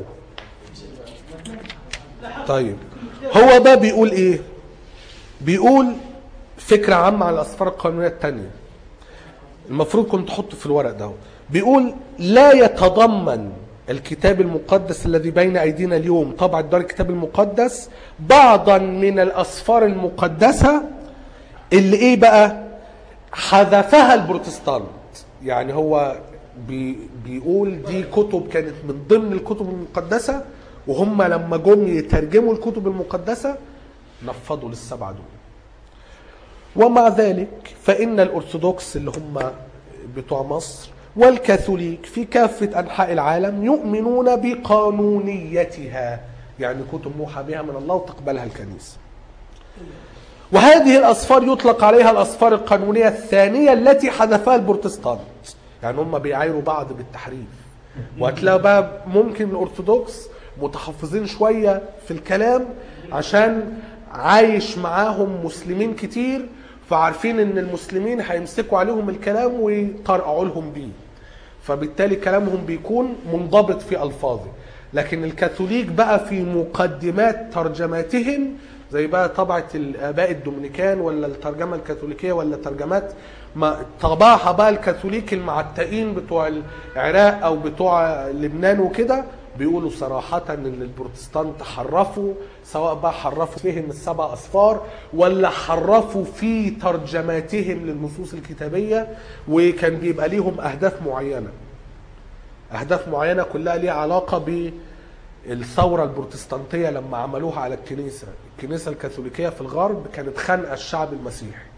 طيب هو بقى بيقول ايه بيقول فكرة عامة على الأسفار القانونية التانية المفروض كنت تحطه في الورق ده بيقول لا يتضمن الكتاب المقدس الذي بين أيدينا اليوم طبع دار الكتاب المقدس بعضا من الأسفار المقدسة اللي ايه بقى حذفها البروتستانت يعني هو بي بيقول دي كتب كانت من ضمن الكتب المقدسة وهم لما جم يترجموا الكتب المقدسة نفضوا للسبعة دول ومع ذلك فإن الأرثوذكس اللي هم بتوع مصر والكاثوليك في كافة أنحاء العالم يؤمنون بقانونيتها يعني كتب موحى بها من الله وتقبلها الكنيسة وهذه الأصفار يطلق عليها الأصفار القانونية الثانية التي حذفها البروتستانت يعني هم بيعايروا بعض بالتحريف وهتلاقوا بقى ممكن الأرثوذكس متحفظين شوية في الكلام عشان عايش معاهم مسلمين كتير فعارفين ان المسلمين هيمسكوا عليهم الكلام ويطرقعوا لهم بيه فبالتالي كلامهم بيكون منضبط في الفاظه لكن الكاثوليك بقى في مقدمات ترجماتهم زي بقى طبعة الآباء الدومينيكان ولا الترجمة الكاثوليكية ولا ترجمات ما طبعها بقى الكاثوليك المعتقين بتوع العراق أو بتوع لبنان وكده بيقولوا صراحة إن البروتستانت حرفوا سواء بقى حرفوا فيهم السبع أصفار ولا حرفوا في ترجماتهم للنصوص الكتابية وكان بيبقى ليهم أهداف معينة أهداف معينة كلها ليها علاقة بالثورة البروتستانتية لما عملوها على الكنيسة الكنيسة الكاثوليكية في الغرب كانت خانقة الشعب المسيحي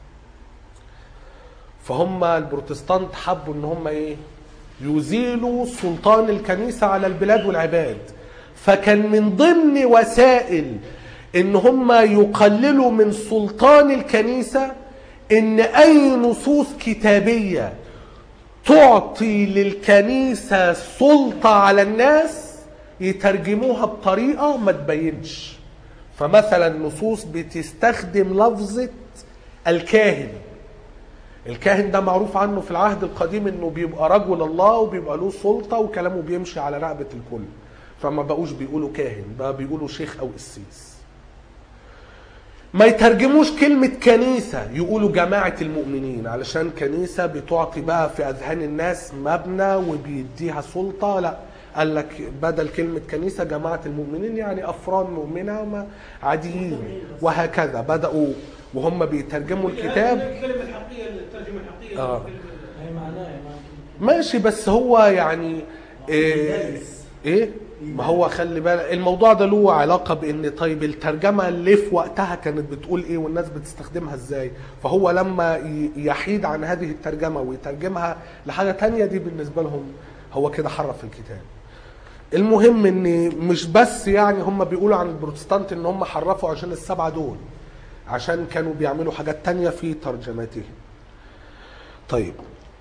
فهم البروتستانت حبوا ان هم ايه يزيلوا سلطان الكنيسة على البلاد والعباد فكان من ضمن وسائل ان هم يقللوا من سلطان الكنيسة ان اي نصوص كتابية تعطي للكنيسة سلطة على الناس يترجموها بطريقة ما تبينش فمثلا نصوص بتستخدم لفظة الكاهن الكاهن ده معروف عنه في العهد القديم انه بيبقى رجل الله وبيبقى له سلطة وكلامه بيمشي على رقبة الكل فما بقوش بيقولوا كاهن بقى بيقولوا شيخ او قسيس ما يترجموش كلمة كنيسة يقولوا جماعة المؤمنين علشان كنيسة بتعطي بقى في أذهان الناس مبنى وبيديها سلطة لا قال لك بدل كلمة كنيسة جماعة المؤمنين يعني أفراد مؤمنة ما- عاديين وهكذا بدأوا وهم بيترجموا الكتاب الكلمة الحقيقية الترجمة الحقيقية آه. الكلمة- هي معناها ما ماشي بس هو يعني إيه, ايه ما هو خلي بالك الموضوع ده له علاقه بان طيب الترجمه اللي في وقتها كانت بتقول ايه والناس بتستخدمها ازاي فهو لما ي- يحيد عن هذه الترجمه ويترجمها لحاجه تانية دي بالنسبه لهم هو كده حرف الكتاب المهم ان مش بس يعني هم بيقولوا عن البروتستانت ان هم حرفوا عشان السبعه دول عشان كانوا بيعملوا حاجات تانية في ترجماتهم طيب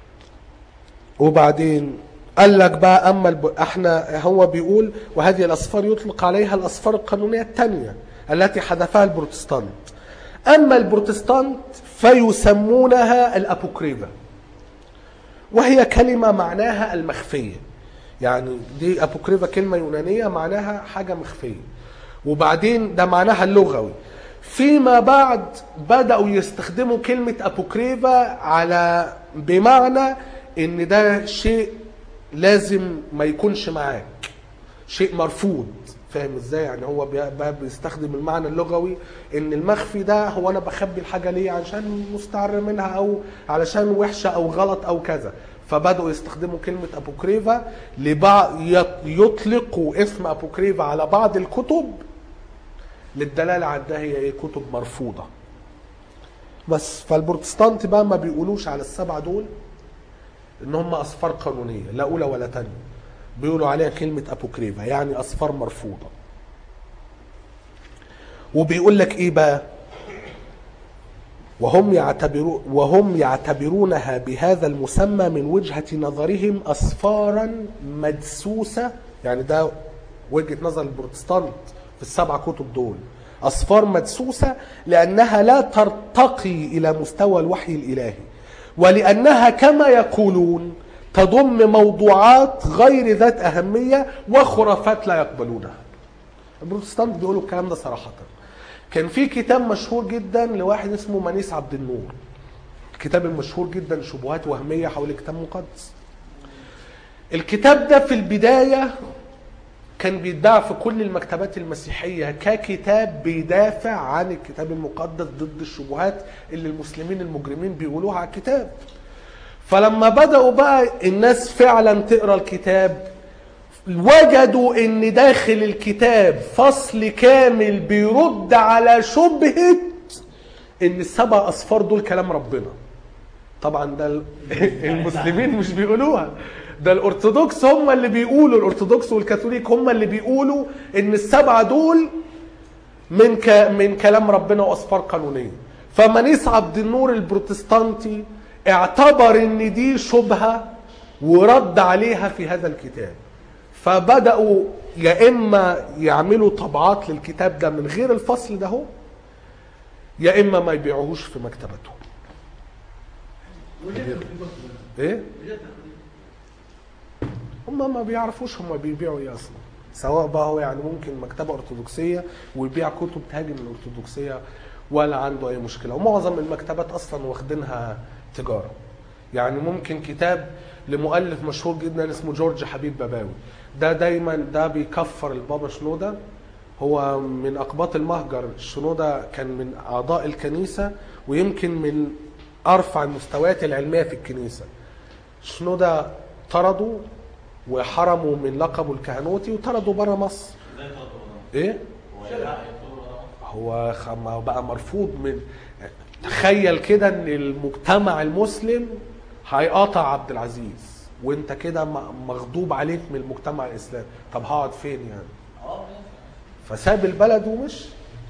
وبعدين قال لك بقى اما الب... احنا هو بيقول وهذه الاصفار يطلق عليها الاصفار القانونيه الثانيه التي حذفها البروتستانت اما البروتستانت فيسمونها الابوكريفا وهي كلمه معناها المخفيه يعني دي ابوكريفا كلمه يونانيه معناها حاجه مخفيه وبعدين ده معناها اللغوي فيما بعد بدأوا يستخدموا كلمة أبوكريفا على بمعنى إن ده شيء لازم ما يكونش معاك شيء مرفوض فاهم ازاي يعني هو بي- بقى بيستخدم المعنى اللغوي ان المخفي ده هو انا بخبي الحاجه ليه عشان مستعر منها او علشان وحشه او غلط او كذا فبداوا يستخدموا كلمه ابوكريفا لبعض يطلقوا اسم ابوكريفا على بعض الكتب للدلاله على ده هي ايه كتب مرفوضه بس فالبروتستانت بقى ما بيقولوش على السبعه دول ان هم اصفار قانونيه لا اولى ولا ثانيه بيقولوا عليها كلمه ابوكريفا يعني اصفار مرفوضه وبيقول لك ايه بقى وهم يعتبرون وهم يعتبرونها بهذا المسمى من وجهة نظرهم أصفارا مدسوسة يعني ده وجهة نظر البروتستانت في السبع كتب دول أصفار مدسوسة لأنها لا ترتقي إلى مستوى الوحي الإلهي ولأنها كما يقولون تضم موضوعات غير ذات أهمية وخرافات لا يقبلونها البروتستانت بيقولوا الكلام ده صراحة كان في كتاب مشهور جدا لواحد اسمه منيس عبد النور الكتاب المشهور جدا شبهات وهمية حول الكتاب المقدس الكتاب ده في البداية كان بيتباع في كل المكتبات المسيحية ككتاب بيدافع عن الكتاب المقدس ضد الشبهات اللي المسلمين المجرمين بيقولوها على الكتاب فلما بدأوا بقى الناس فعلا تقرأ الكتاب وجدوا ان داخل الكتاب فصل كامل بيرد على شبهة ان السبع اصفار دول كلام ربنا طبعا ده ال- المسلمين مش بيقولوها ده الارثوذكس هم اللي بيقولوا الارثوذكس والكاثوليك هم اللي بيقولوا ان السبعه دول من ك... من كلام ربنا واصفار قانونيه فمنيس عبد النور البروتستانتي اعتبر ان دي شبهه ورد عليها في هذا الكتاب فبداوا يا اما يعملوا طبعات للكتاب ده من غير الفصل ده هو يا اما ما يبيعوهوش في مكتبتهم وجدتها في المكتبة ايه وجدتها في هم ما بيعرفوش هم بيبيعوا ايه اصلا سواء بقى هو يعني ممكن مكتبه ارثوذكسيه ويبيع كتب تهاجم الارثوذكسيه ولا عنده اي مشكله ومعظم المكتبات اصلا واخدينها تجاره يعني ممكن كتاب لمؤلف مشهور جدا اسمه جورج حبيب باباوي ده دايما ده بيكفر البابا شنوده هو من اقباط المهجر شنوده كان من اعضاء الكنيسه ويمكن من ارفع المستويات العلميه في الكنيسه شنوده طردوا وحرموا من لقبه الكهنوتي وطردوا بره مصر ايه هو خ- ما بقى مرفوض من تخيل كده ان المجتمع المسلم هيقاطع عبد العزيز وانت كده م- مغضوب عليك من المجتمع الاسلامي طب هقعد فين يعني فساب البلد ومشي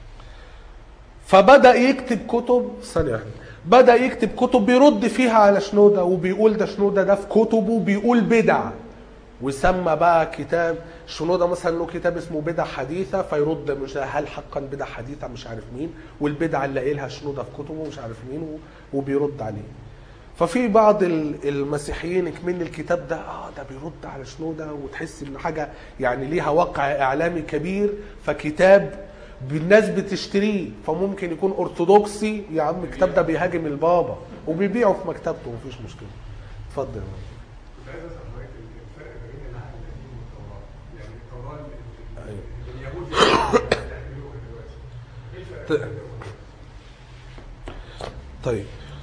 فبدا يكتب كتب ثانيه واحدة. بدا يكتب كتب بيرد فيها على شنوده وبيقول ده شنوده ده في كتبه بيقول بدع وسمى بقى كتاب شنوده مثلا له كتاب اسمه بدع حديثه فيرد مش هل حقا بدع حديثه مش عارف مين والبدع اللي قايلها شنوده في كتبه مش عارف مين و- وبيرد عليه ففي بعض ال- المسيحيين كمان الكتاب ده اه ده بيرد على شنوده وتحس ان حاجه يعني ليها وقع اعلامي كبير فكتاب الناس بتشتريه فممكن يكون ارثوذكسي يا عم الكتاب ده بيهاجم البابا وبيبيعه في مكتبته مفيش مشكله اتفضل يا عم. كنت عايز اسال حضرتك الفرق ما بين العهد القديم والتوراه يعني التوراه اللي- أيوة. اللي اليهود يعملوها دلوقتي ايه الفرق ط- بينهم؟ طيب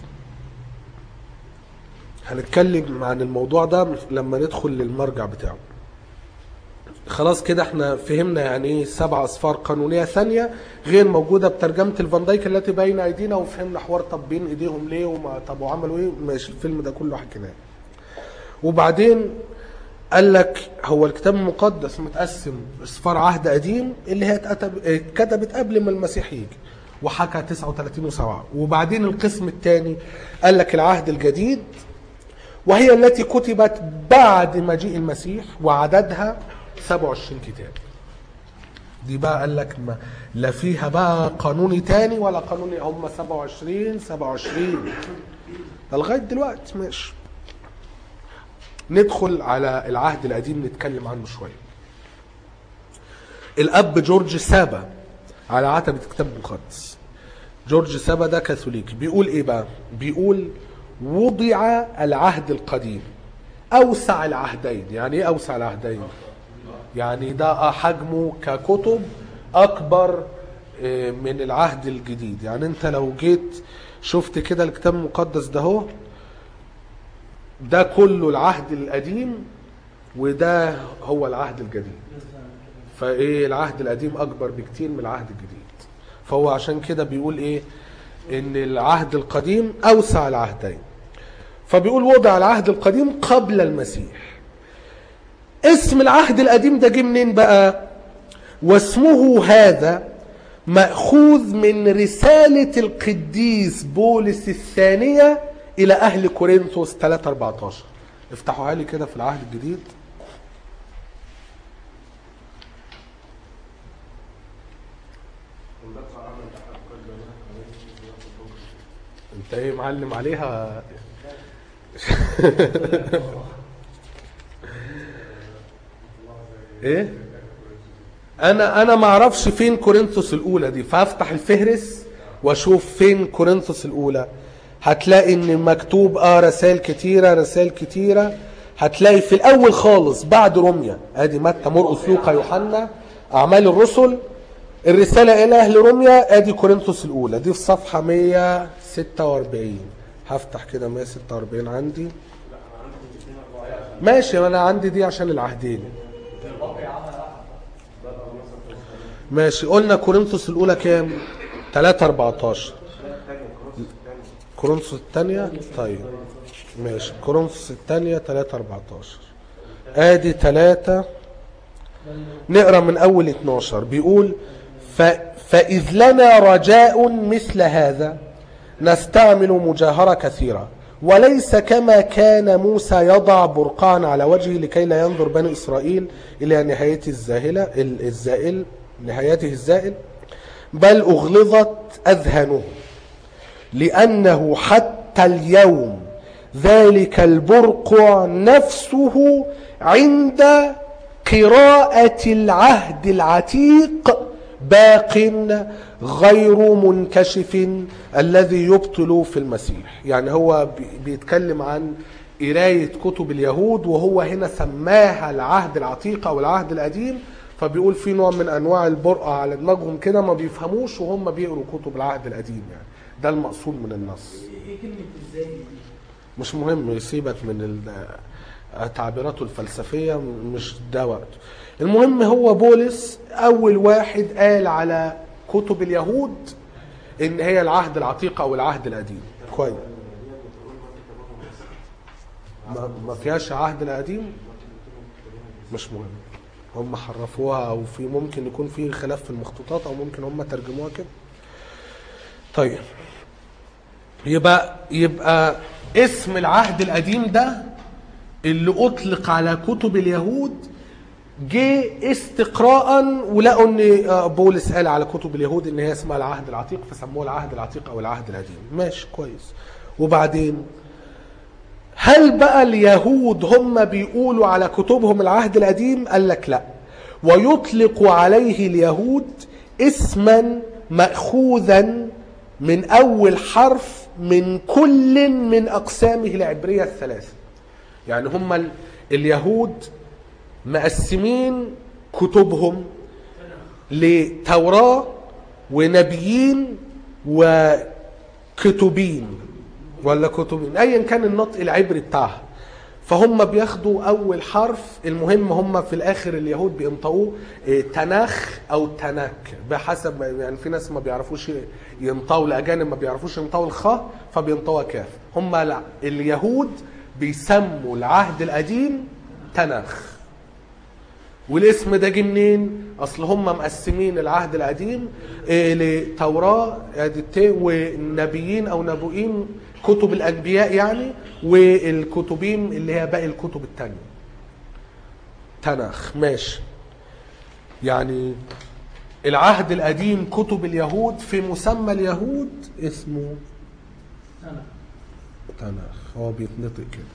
هنتكلم عن الموضوع ده لما ندخل للمرجع بتاعه خلاص كده احنا فهمنا يعني ايه سبع اصفار قانونيه ثانيه غير موجوده بترجمه الفان دايك التي بين ايدينا وفهمنا حوار طب بين ايديهم ليه وما طب وعملوا ايه ماشي الفيلم ده كله حكيناه وبعدين قال لك هو الكتاب المقدس متقسم اصفار عهد قديم اللي هي اتكتب- اتكتبت قبل ما المسيح يجي وحكى 39 و7 وبعدين القسم الثاني قال لك العهد الجديد وهي التي كتبت بعد مجيء المسيح وعددها 27 كتاب دي بقى قال لك ما لا فيها بقى قانوني تاني ولا قانوني هم 27 27 ده لغايه دلوقتي ماشي ندخل على العهد القديم نتكلم عنه شويه الاب جورج سابا على عتبه الكتاب المقدس جورج سابا ده كاثوليكي بيقول ايه بقى بيقول وضع العهد القديم اوسع العهدين يعني ايه اوسع العهدين يعني ده حجمه ككتب اكبر آه، من العهد الجديد يعني انت لو جيت شفت كده الكتاب المقدس ده هو ده كله العهد القديم وده هو العهد الجديد فايه العهد القديم اكبر بكتير من العهد الجديد فهو عشان كده بيقول ايه ان العهد القديم اوسع العهدين فبيقول وضع العهد القديم قبل المسيح اسم العهد القديم ده جه منين بقى واسمه هذا مأخوذ من رسالة القديس بولس الثانية إلى أهل كورنثوس 3 14 افتحوها لي كده في العهد الجديد انت ايه معلم عليها ايه انا انا ما اعرفش فين كورنثوس الاولى دي فافتح الفهرس واشوف فين كورنثوس الاولى هتلاقي ان مكتوب اه رسائل كتيره رسائل كتيره هتلاقي في الاول خالص بعد روميا ادي متى مرقس لوقا يوحنا اعمال الرسل الرساله الى اهل روميا ادي كورنثوس الاولى دي في صفحه 146 هفتح كده 146 عندي ماشي ما انا عندي دي عشان العهدين ماشي قلنا كورنثوس الاولى كام 3 14 كورنثوس الثانيه طيب ماشي كورنثوس الثانيه 3 14 ادي 3 نقرا من اول 12 بيقول ف... فاذ لنا رجاء مثل هذا نستعمل مجاهره كثيره وليس كما كان موسى يضع برقعا على وجهه لكي لا ينظر بني اسرائيل الى نهايه الزاهله ال- الزائل نهايته الزائل بل اغلظت اذهانهم لانه حتى اليوم ذلك البرقع نفسه عند قراءة العهد العتيق باق غير منكشف الذي يبطل في المسيح يعني هو بي- بيتكلم عن قراية كتب اليهود وهو هنا سماها العهد العتيق أو العهد القديم فبيقول في نوع من أنواع البرقع على دماغهم كده ما بيفهموش وهم بيقروا كتب العهد القديم يعني ده المقصود من النص ايه كلمه ازاي دي؟ مش مهم يسيبك من ال- تعبيراته الفلسفية مش ده وقته المهم هو بولس أول واحد قال على كتب اليهود إن هي العهد العتيق أو العهد القديم كويس ما, ما فيهاش عهد القديم مش مهم هم حرفوها او في ممكن يكون في خلاف في المخطوطات او ممكن هم ترجموها كده طيب يبقى يبقى اسم العهد القديم ده اللي اطلق على كتب اليهود جه استقراء ولقوا ان آه، بولس قال على كتب اليهود ان هي اسمها العهد العتيق فسموه العهد العتيق او العهد القديم ماشي كويس وبعدين هل بقى اليهود هم بيقولوا على كتبهم العهد القديم قال لك لا ويطلق عليه اليهود اسما مأخوذا من أول حرف من كل من أقسامه العبرية الثلاثة يعني هم ال- اليهود مقسمين كتبهم لتوراة ونبيين وكتبين ولا كتبين ايا كان النطق العبري بتاعها فهم بياخدوا اول حرف المهم هم في الاخر اليهود بينطقوه إيه، تناخ او تناك بحسب ما- يعني في ناس ما بيعرفوش ينطقوا الاجانب ما بيعرفوش ينطقوا الخاء فبينطقوها كاف هم لا اليهود بيسموا العهد القديم تناخ والاسم ده جه منين؟ اصل هم مقسمين العهد القديم إيه، لتوراه ادي الت والنبيين او نبوئين كتب الانبياء يعني والكتبين اللي هي باقي الكتب التانية. تناخ ماشي. يعني العهد القديم كتب اليهود في مسمى اليهود اسمه انا تناخ هو بيتنطق كده.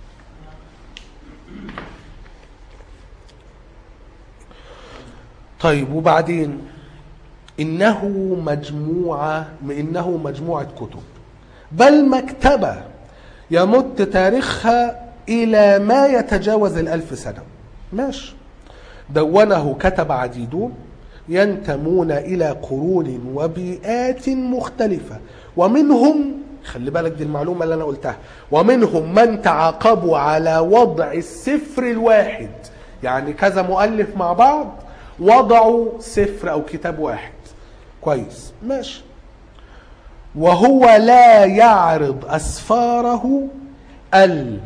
طيب وبعدين إنه مجموعة إنه مجموعة كتب بل مكتبة يمد تاريخها إلى ما يتجاوز الألف سنة ماشي دونه كتب عديدون ينتمون إلى قرون وبيئات مختلفة ومنهم خلي بالك دي المعلومة اللي أنا قلتها ومنهم من تعاقبوا على وضع السفر الواحد يعني كذا مؤلف مع بعض وضعوا سفر أو كتاب واحد كويس ماشي وهو لا يعرض أسفاره ال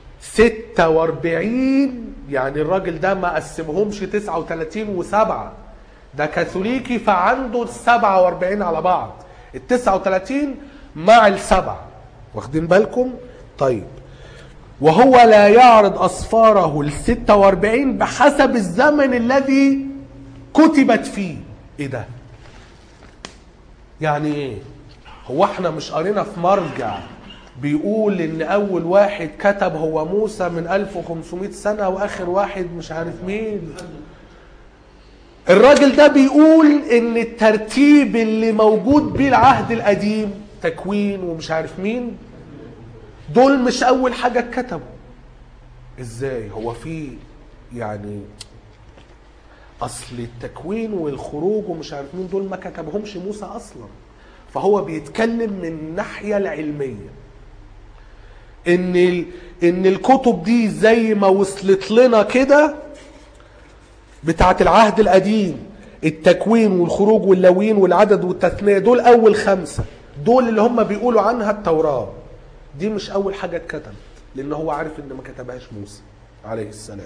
46 يعني الراجل ده ما قسمهمش 39 و7 ده كاثوليكي فعنده ال 47 على بعض ال 39 مع السبعة واخدين بالكم؟ طيب وهو لا يعرض أصفاره ال 46 بحسب الزمن الذي كتبت فيه ايه ده؟ يعني ايه؟ هو احنا مش قرينا في مرجع بيقول ان اول واحد كتب هو موسى من 1500 سنة واخر واحد مش عارف مين الراجل ده بيقول ان الترتيب اللي موجود بيه العهد القديم تكوين ومش عارف مين دول مش اول حاجة اتكتبوا ازاي هو في يعني اصل التكوين والخروج ومش عارف مين دول ما كتبهمش موسى اصلا فهو بيتكلم من الناحيه العلميه ان ال... ان الكتب دي زي ما وصلت لنا كده بتاعه العهد القديم التكوين والخروج واللوين والعدد والتثنيه دول اول خمسه دول اللي هم بيقولوا عنها التوراه دي مش اول حاجه اتكتبت لان هو عارف ان ما كتبهاش موسى عليه السلام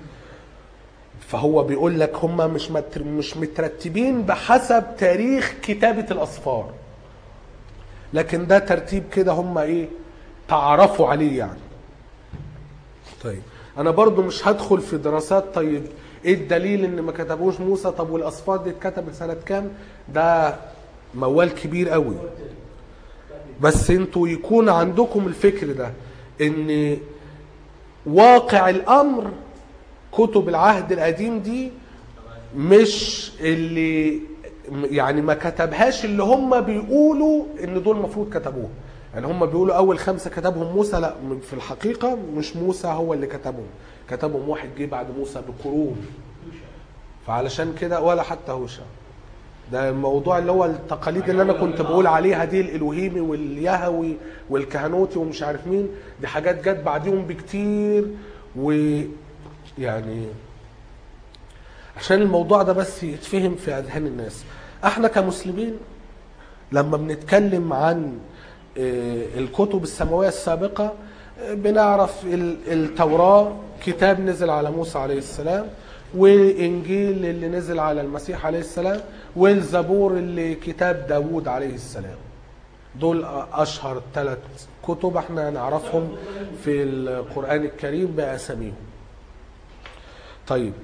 فهو بيقول لك هم مش متر مش مترتبين بحسب تاريخ كتابة الأصفار لكن ده ترتيب كده هم ايه تعرفوا عليه يعني طيب انا برضو مش هدخل في دراسات طيب ايه الدليل ان ما كتبوش موسى طب والاصفار دي اتكتبت سنة كام ده موال كبير قوي بس انتوا يكون عندكم الفكر ده ان واقع الامر كتب العهد القديم دي مش اللي يعني ما كتبهاش اللي هم بيقولوا ان دول المفروض كتبوها يعني هم بيقولوا اول خمسه كتبهم موسى لا في الحقيقه مش موسى هو اللي كتبهم كتبهم واحد جه بعد موسى بقرون فعلشان كده ولا حتى هوشع ده الموضوع اللي هو التقاليد اللي انا كنت بقول عليها دي الالوهيمي واليهوي والكهنوتي ومش عارف مين دي حاجات جت بعديهم بكتير ويعني عشان الموضوع ده بس يتفهم في اذهان الناس احنا كمسلمين لما بنتكلم عن آه، الكتب السماويه السابقه آه، بنعرف ال- التوراه كتاب نزل على موسى عليه السلام وانجيل اللي نزل على المسيح عليه السلام والزبور اللي كتاب داوود عليه السلام دول اشهر ثلاث كتب احنا نعرفهم في القران الكريم باساميهم طيب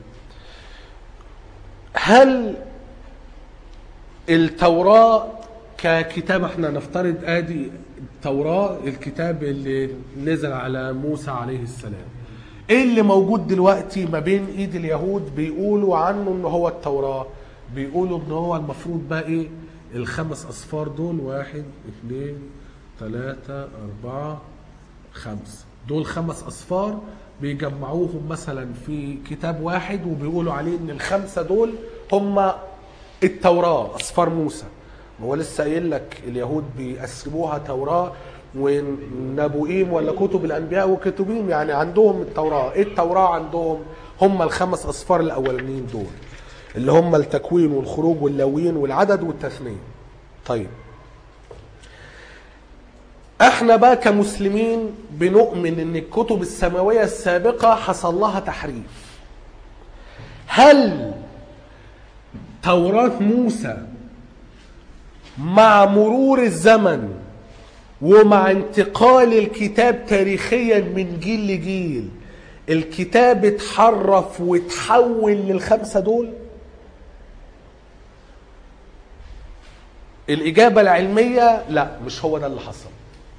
هل التوراة ككتاب احنا نفترض ادي التوراة الكتاب اللي نزل على موسى عليه السلام ايه اللي موجود دلوقتي ما بين ايد اليهود بيقولوا عنه ان هو التوراة بيقولوا ان هو المفروض بقى ايه الخمس اصفار دول واحد اثنين ثلاثة اربعة خمسة دول خمس اصفار بيجمعوهم مثلا في كتاب واحد وبيقولوا عليه ان الخمسة دول هم التوراة اصفار موسى هو لسه قايل لك اليهود بيقسموها توراة ونبوئيم ولا كتب الانبياء وكتبهم يعني عندهم التوراة ايه التوراة عندهم هم الخمس اصفار الاولانيين دول اللي هم التكوين والخروج واللاويين والعدد والتثنية طيب احنا بقى كمسلمين بنؤمن ان الكتب السماوية السابقة حصل لها تحريف هل توراة موسى مع مرور الزمن ومع انتقال الكتاب تاريخيا من جيل لجيل الكتاب اتحرف وتحول للخمسة دول الإجابة العلمية لا مش هو ده اللي حصل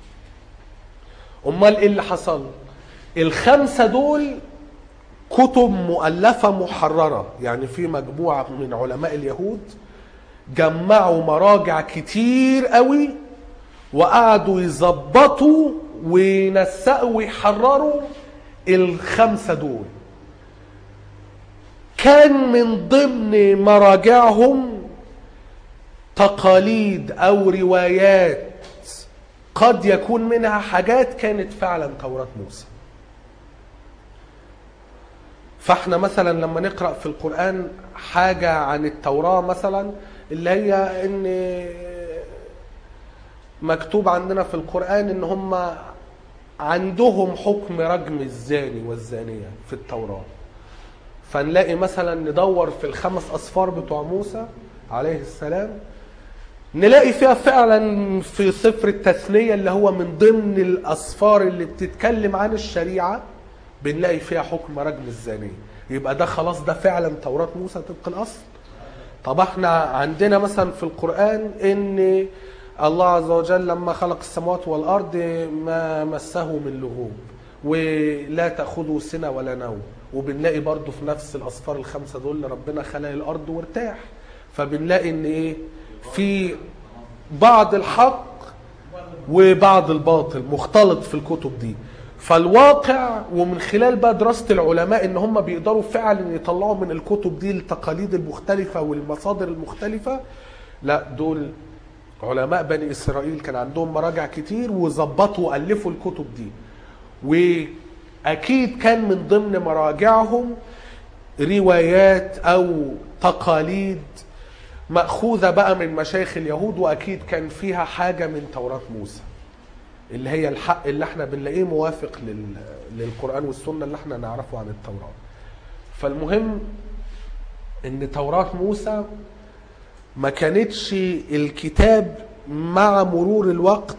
أمال إيه اللي حصل الخمسة دول كتب مؤلفة محررة يعني في مجموعة من علماء اليهود جمعوا مراجع كتير قوي وقعدوا يظبطوا وينسقوا ويحرروا الخمسة دول كان من ضمن مراجعهم تقاليد أو روايات قد يكون منها حاجات كانت فعلا توراة موسى فاحنا مثلا لما نقرا في القران حاجه عن التوراه مثلا اللي هي ان مكتوب عندنا في القران ان هم عندهم حكم رجم الزاني والزانيه في التوراه فنلاقي مثلا ندور في الخمس اصفار بتوع موسى عليه السلام نلاقي فيها فعلا في سفر التثنيه اللي هو من ضمن الاصفار اللي بتتكلم عن الشريعه بنلاقي فيها حكم رجم الزانية يبقى ده خلاص ده فعلا توراة موسى طبق الأصل طب احنا عندنا مثلا في القرآن ان الله عز وجل لما خلق السماوات والأرض ما مسه من لغوب ولا تأخذه سنة ولا نوم وبنلاقي برضو في نفس الأصفار الخمسة دول ربنا خلق الأرض وارتاح فبنلاقي ان ايه في بعض الحق وبعض الباطل مختلط في الكتب دي فالواقع ومن خلال بقى دراسة العلماء ان هم بيقدروا فعلا يطلعوا من الكتب دي التقاليد المختلفة والمصادر المختلفة لا دول علماء بني اسرائيل كان عندهم مراجع كتير وظبطوا والفوا الكتب دي واكيد كان من ضمن مراجعهم روايات او تقاليد مأخوذة بقى من مشايخ اليهود واكيد كان فيها حاجة من توراة موسى اللي هي الحق اللي احنا بنلاقيه موافق لل... للقرآن والسنة اللي احنا نعرفه عن التوراة فالمهم ان توراة موسى ما كانتش الكتاب مع مرور الوقت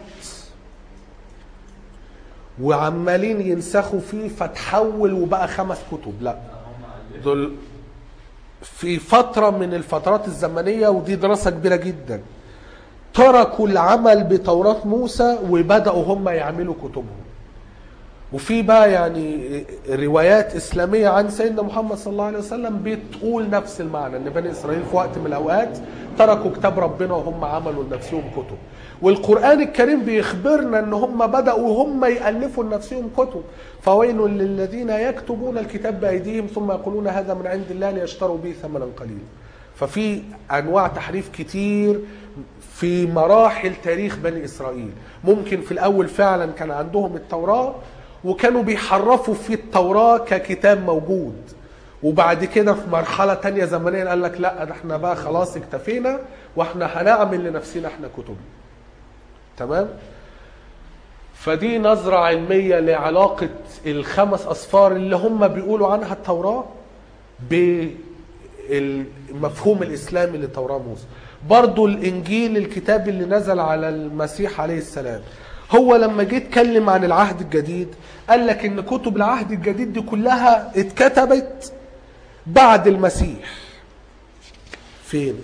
وعمالين ينسخوا فيه فتحول وبقى خمس كتب لا دول في فترة من الفترات الزمنية ودي دراسة كبيرة جدا تركوا العمل بتوراة موسى وبدأوا هم يعملوا كتبهم وفي بقى يعني روايات اسلاميه عن سيدنا محمد صلى الله عليه وسلم بتقول نفس المعنى ان بني اسرائيل في وقت من الاوقات تركوا كتاب ربنا وهم عملوا لنفسهم كتب والقران الكريم بيخبرنا ان هم بداوا هم يالفوا لنفسهم كتب فويل للذين يكتبون الكتاب بايديهم ثم يقولون هذا من عند الله ليشتروا به ثمنا قليلا ففي انواع تحريف كتير في مراحل تاريخ بني اسرائيل ممكن في الاول فعلا كان عندهم التوراه وكانوا بيحرفوا في التوراه ككتاب موجود وبعد كده في مرحله تانية زمنيه قال لك لا ده احنا بقى خلاص اكتفينا واحنا هنعمل لنفسنا احنا كتب تمام فدي نظرة علمية لعلاقة الخمس أصفار اللي هم بيقولوا عنها التوراة بالمفهوم الإسلامي لتوراة موسى برضو الإنجيل الكتاب اللي نزل على المسيح عليه السلام هو لما جه اتكلم عن العهد الجديد قال لك ان كتب العهد الجديد دي كلها اتكتبت بعد المسيح فين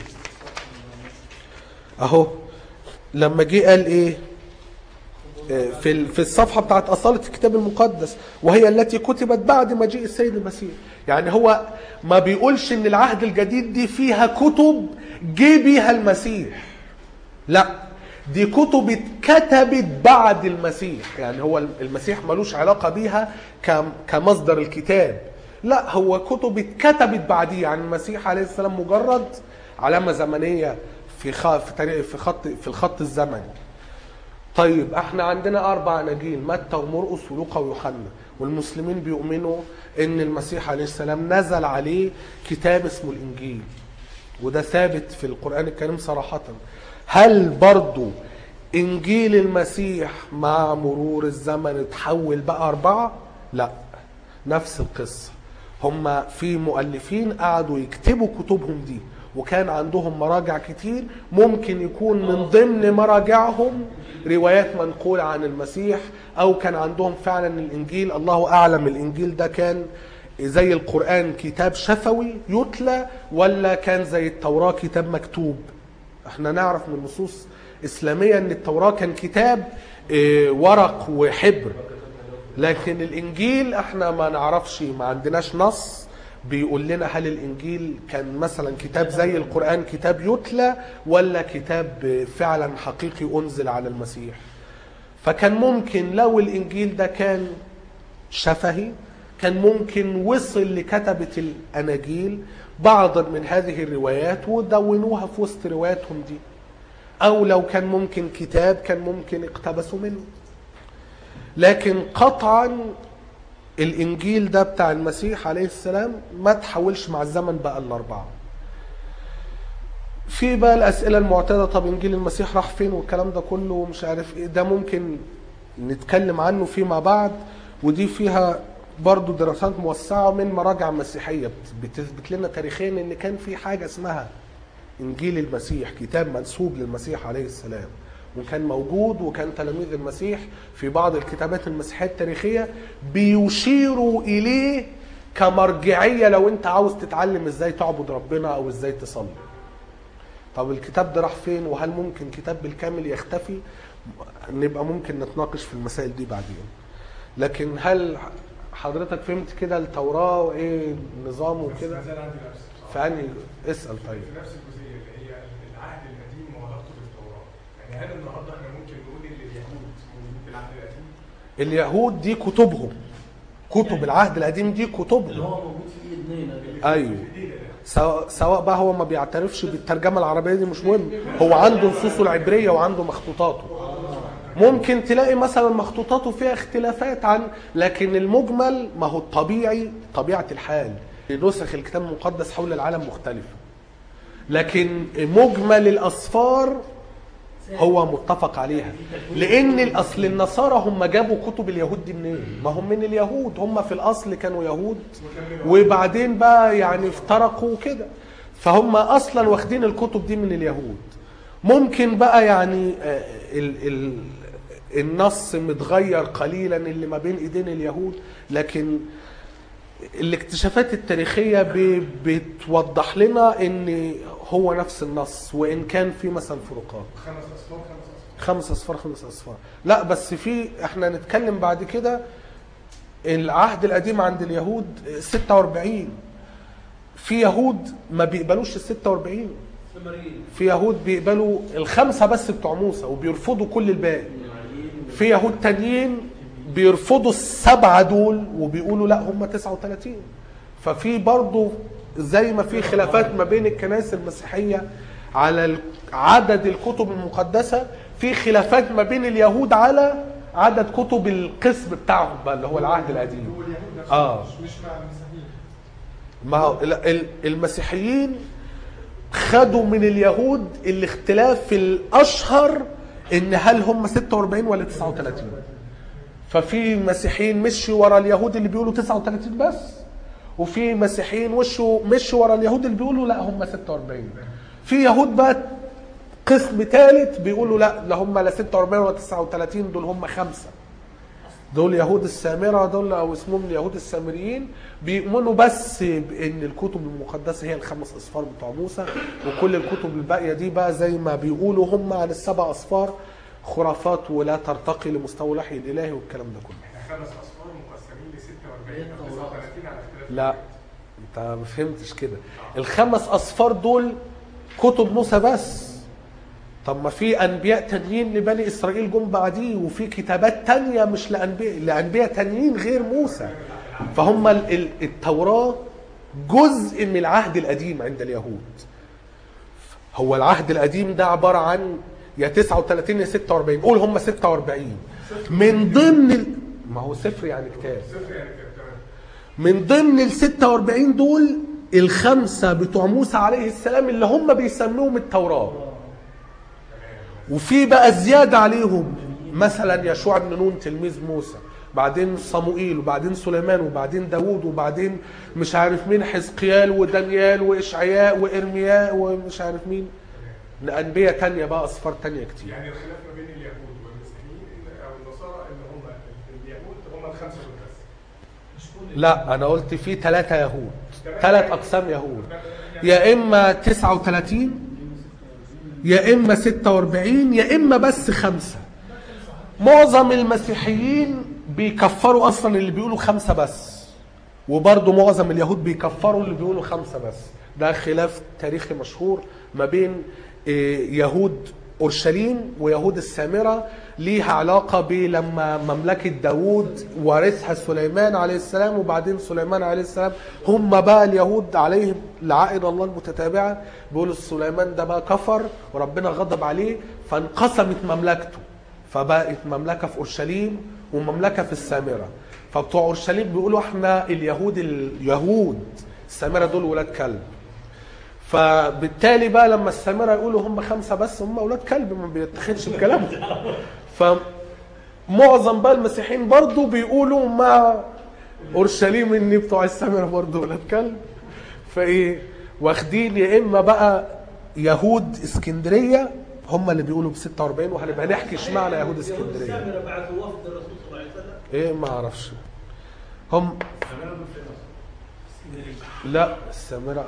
اهو لما جه قال ايه في ال- في الصفحه بتاعت اصاله الكتاب المقدس وهي التي كتبت بعد مجيء السيد المسيح يعني هو ما بيقولش ان العهد الجديد دي فيها كتب جه بيها المسيح لا دي كتب اتكتبت بعد المسيح يعني هو المسيح ملوش علاقة بيها كم- كمصدر الكتاب لا هو كتب اتكتبت بعديه يعني المسيح عليه السلام مجرد علامة زمنية في خ... في, تاريخ- في خط في الخط الزمني طيب احنا عندنا اربع اناجيل متى ومرقس ولوقا ويوحنا والمسلمين بيؤمنوا ان المسيح عليه السلام نزل عليه كتاب اسمه الانجيل وده ثابت في القرآن الكريم صراحة هل برضو إنجيل المسيح مع مرور الزمن اتحول بقى أربعة؟ لا نفس القصة هم في مؤلفين قعدوا يكتبوا كتبهم دي وكان عندهم مراجع كتير ممكن يكون من ضمن مراجعهم روايات منقولة عن المسيح أو كان عندهم فعلا الإنجيل الله أعلم الإنجيل ده كان زي القرآن كتاب شفوي يتلى ولا كان زي التوراة كتاب مكتوب احنا نعرف من نصوص إسلامية ان التوراة كان كتاب اه، ورق وحبر لكن الإنجيل احنا ما نعرفش ما عندناش نص بيقول لنا هل الإنجيل كان مثلا كتاب زي القرآن كتاب يتلى ولا كتاب اه، فعلا حقيقي أنزل على المسيح فكان ممكن لو الإنجيل ده كان شفهي كان ممكن وصل لكتبة الأناجيل بعض من هذه الروايات ودونوها في وسط رواياتهم دي أو لو كان ممكن كتاب كان ممكن اقتبسوا منه لكن قطعا الإنجيل ده بتاع المسيح عليه السلام ما تحولش مع الزمن بقى الأربعة في بقى الأسئلة المعتادة طب إنجيل المسيح راح فين والكلام ده كله ومش عارف إيه ده ممكن نتكلم عنه فيما بعد ودي فيها برضو دراسات موسعة من مراجع مسيحية بتثبت لنا تاريخيا ان كان في حاجة اسمها انجيل المسيح كتاب منسوب للمسيح عليه السلام وكان موجود وكان تلاميذ المسيح في بعض الكتابات المسيحية التاريخية بيشيروا اليه كمرجعية لو انت عاوز تتعلم ازاي تعبد ربنا او ازاي تصلي طب الكتاب ده راح فين وهل ممكن كتاب بالكامل يختفي نبقى ممكن نتناقش في المسائل دي بعدين لكن هل حضرتك فهمت كده التوراة وايه نظامه بس وكده ما زال عندي نفس فأني اسأل طيب في نفس الجزئيه اللي هي العهد القديم وعلاقته بالتوراه يعني هل النهارده احنا ممكن نقول ان اليهود موجودين في العهد القديم؟ اليهود دي كتبهم كتب العهد القديم دي اللي كتبهم هو موجود في الاثنين ايوه في ايدينا ده سواء سواء بقى هو ما بيعترفش بالترجمه العربيه دي مش مهم هو عنده نصوصه العبريه وعنده مخطوطاته ممكن تلاقي مثلا مخطوطاته فيها اختلافات عن لكن المجمل ما هو الطبيعي طبيعه الحال نسخ الكتاب المقدس حول العالم مختلفه لكن مجمل الاصفار هو متفق عليها لان الاصل النصارى هم جابوا كتب اليهود دي منين ما هم من اليهود هم في الاصل كانوا يهود وبعدين بقى يعني افترقوا كده فهم اصلا واخدين الكتب دي من اليهود ممكن بقى يعني آه، ال ال النص متغير قليلا اللي ما بين ايدين اليهود لكن الاكتشافات التاريخية ب- بتوضح لنا ان هو نفس النص وان كان في مثلا فروقات خمس اصفار خمس اصفار خمس اصفار خمس اصفار لا بس في احنا نتكلم بعد كده العهد القديم عند اليهود 46 في يهود ما بيقبلوش ال 46 ثمرين في يهود بيقبلوا الخمسه بس بتوع موسى وبيرفضوا كل الباقي في يهود تانيين بيرفضوا السبعه دول وبيقولوا لا هم 39 ففي برضه زي ما في خلافات ما بين الكنائس المسيحيه على ال- عدد الكتب المقدسه في خلافات ما بين اليهود على عدد كتب القسم بتاعهم بقى اللي هو العهد القديم هو اليهود نفسهم آه. مش مش مع المسيحيين ما هو ال- ال- المسيحيين خدوا من اليهود الاختلاف الاشهر ان هل هم 46 ولا 39 ففي مسيحيين مشوا ورا اليهود اللي بيقولوا 39 بس وفي مسيحيين وشوا مشوا ورا اليهود اللي بيقولوا لا هم 46 في يهود بقى قسم ثالث بيقولوا لا لا هم لا 46 ولا 39 دول هم خمسه دول يهود السامرة دول أو اسمهم اليهود السامريين بيؤمنوا بس بأن الكتب المقدسة هي الخمس أصفار بتوع موسى وكل الكتب الباقية دي بقى زي ما بيقولوا هم عن السبع أصفار خرافات ولا ترتقي لمستوى الوحي الإلهي والكلام ده كله احنا خمس اصفار مقسمين ل 46 او 39 على اختلاف لا انت ما فهمتش كده الخمس اصفار دول كتب موسى بس طب ما في انبياء تانيين لبني اسرائيل جم بعديه وفي كتابات تانية مش لانبياء لانبياء تانيين غير موسى فهم ال- ال- التوراه جزء من العهد القديم عند اليهود هو العهد القديم ده عباره عن يا 39 يا 46 قول هم 46 من ضمن ال... ما هو سفر يعني كتاب صفر يعني كده تمام من ضمن ال 46 دول الخمسه بتوع موسى عليه السلام اللي هم بيسموهم التوراه وفي بقى زياده عليهم مثلا يشوع بن نون تلميذ موسى بعدين صموئيل وبعدين سليمان وبعدين داوود وبعدين مش عارف مين حزقيال ودانيال واشعياء وارمياء ومش عارف مين انبياء تانية بقى اصفار تانية كتير يعني الخلاف ما بين اليهود والمسيحيين إن- او النصارى ان هم اليهود هم الخمسه دول بس لا انا قلت في ثلاثة يهود ثلاث اقسام يهود يا اما 39 يا اما 46 يا اما بس خمسة معظم المسيحيين بيكفروا اصلا اللي بيقولوا خمسة بس وبرضه معظم اليهود بيكفروا اللي بيقولوا خمسة بس ده خلاف تاريخي مشهور ما بين آه، يهود اورشليم ويهود السامره ليها علاقه بلما مملكه داوود ورثها سليمان عليه السلام وبعدين سليمان عليه السلام هم بقى اليهود عليهم لعائد الله المتتابعه بيقولوا سليمان ده بقى كفر وربنا غضب عليه فانقسمت مملكته فبقت مملكه في اورشليم ومملكه في السامره فبتوع اورشليم بيقولوا احنا اليهود اليهود السامره دول ولاد كلب فبالتالي بقى لما السامره يقولوا هم خمسه بس هم اولاد كلب ما بيتخدش بكلامهم فمعظم بقى المسيحيين برضو بيقولوا مع اورشليم ان بتوع السامره برضو ولاد كلب فايه واخدين يا اما بقى يهود اسكندريه هم اللي بيقولوا ب 46 وهنبقى نحكي اشمعنى يهود اسكندريه السامرة بعثوا وفد الرسول صلى الله عليه وسلم ايه ما اعرفش هم لا السامرة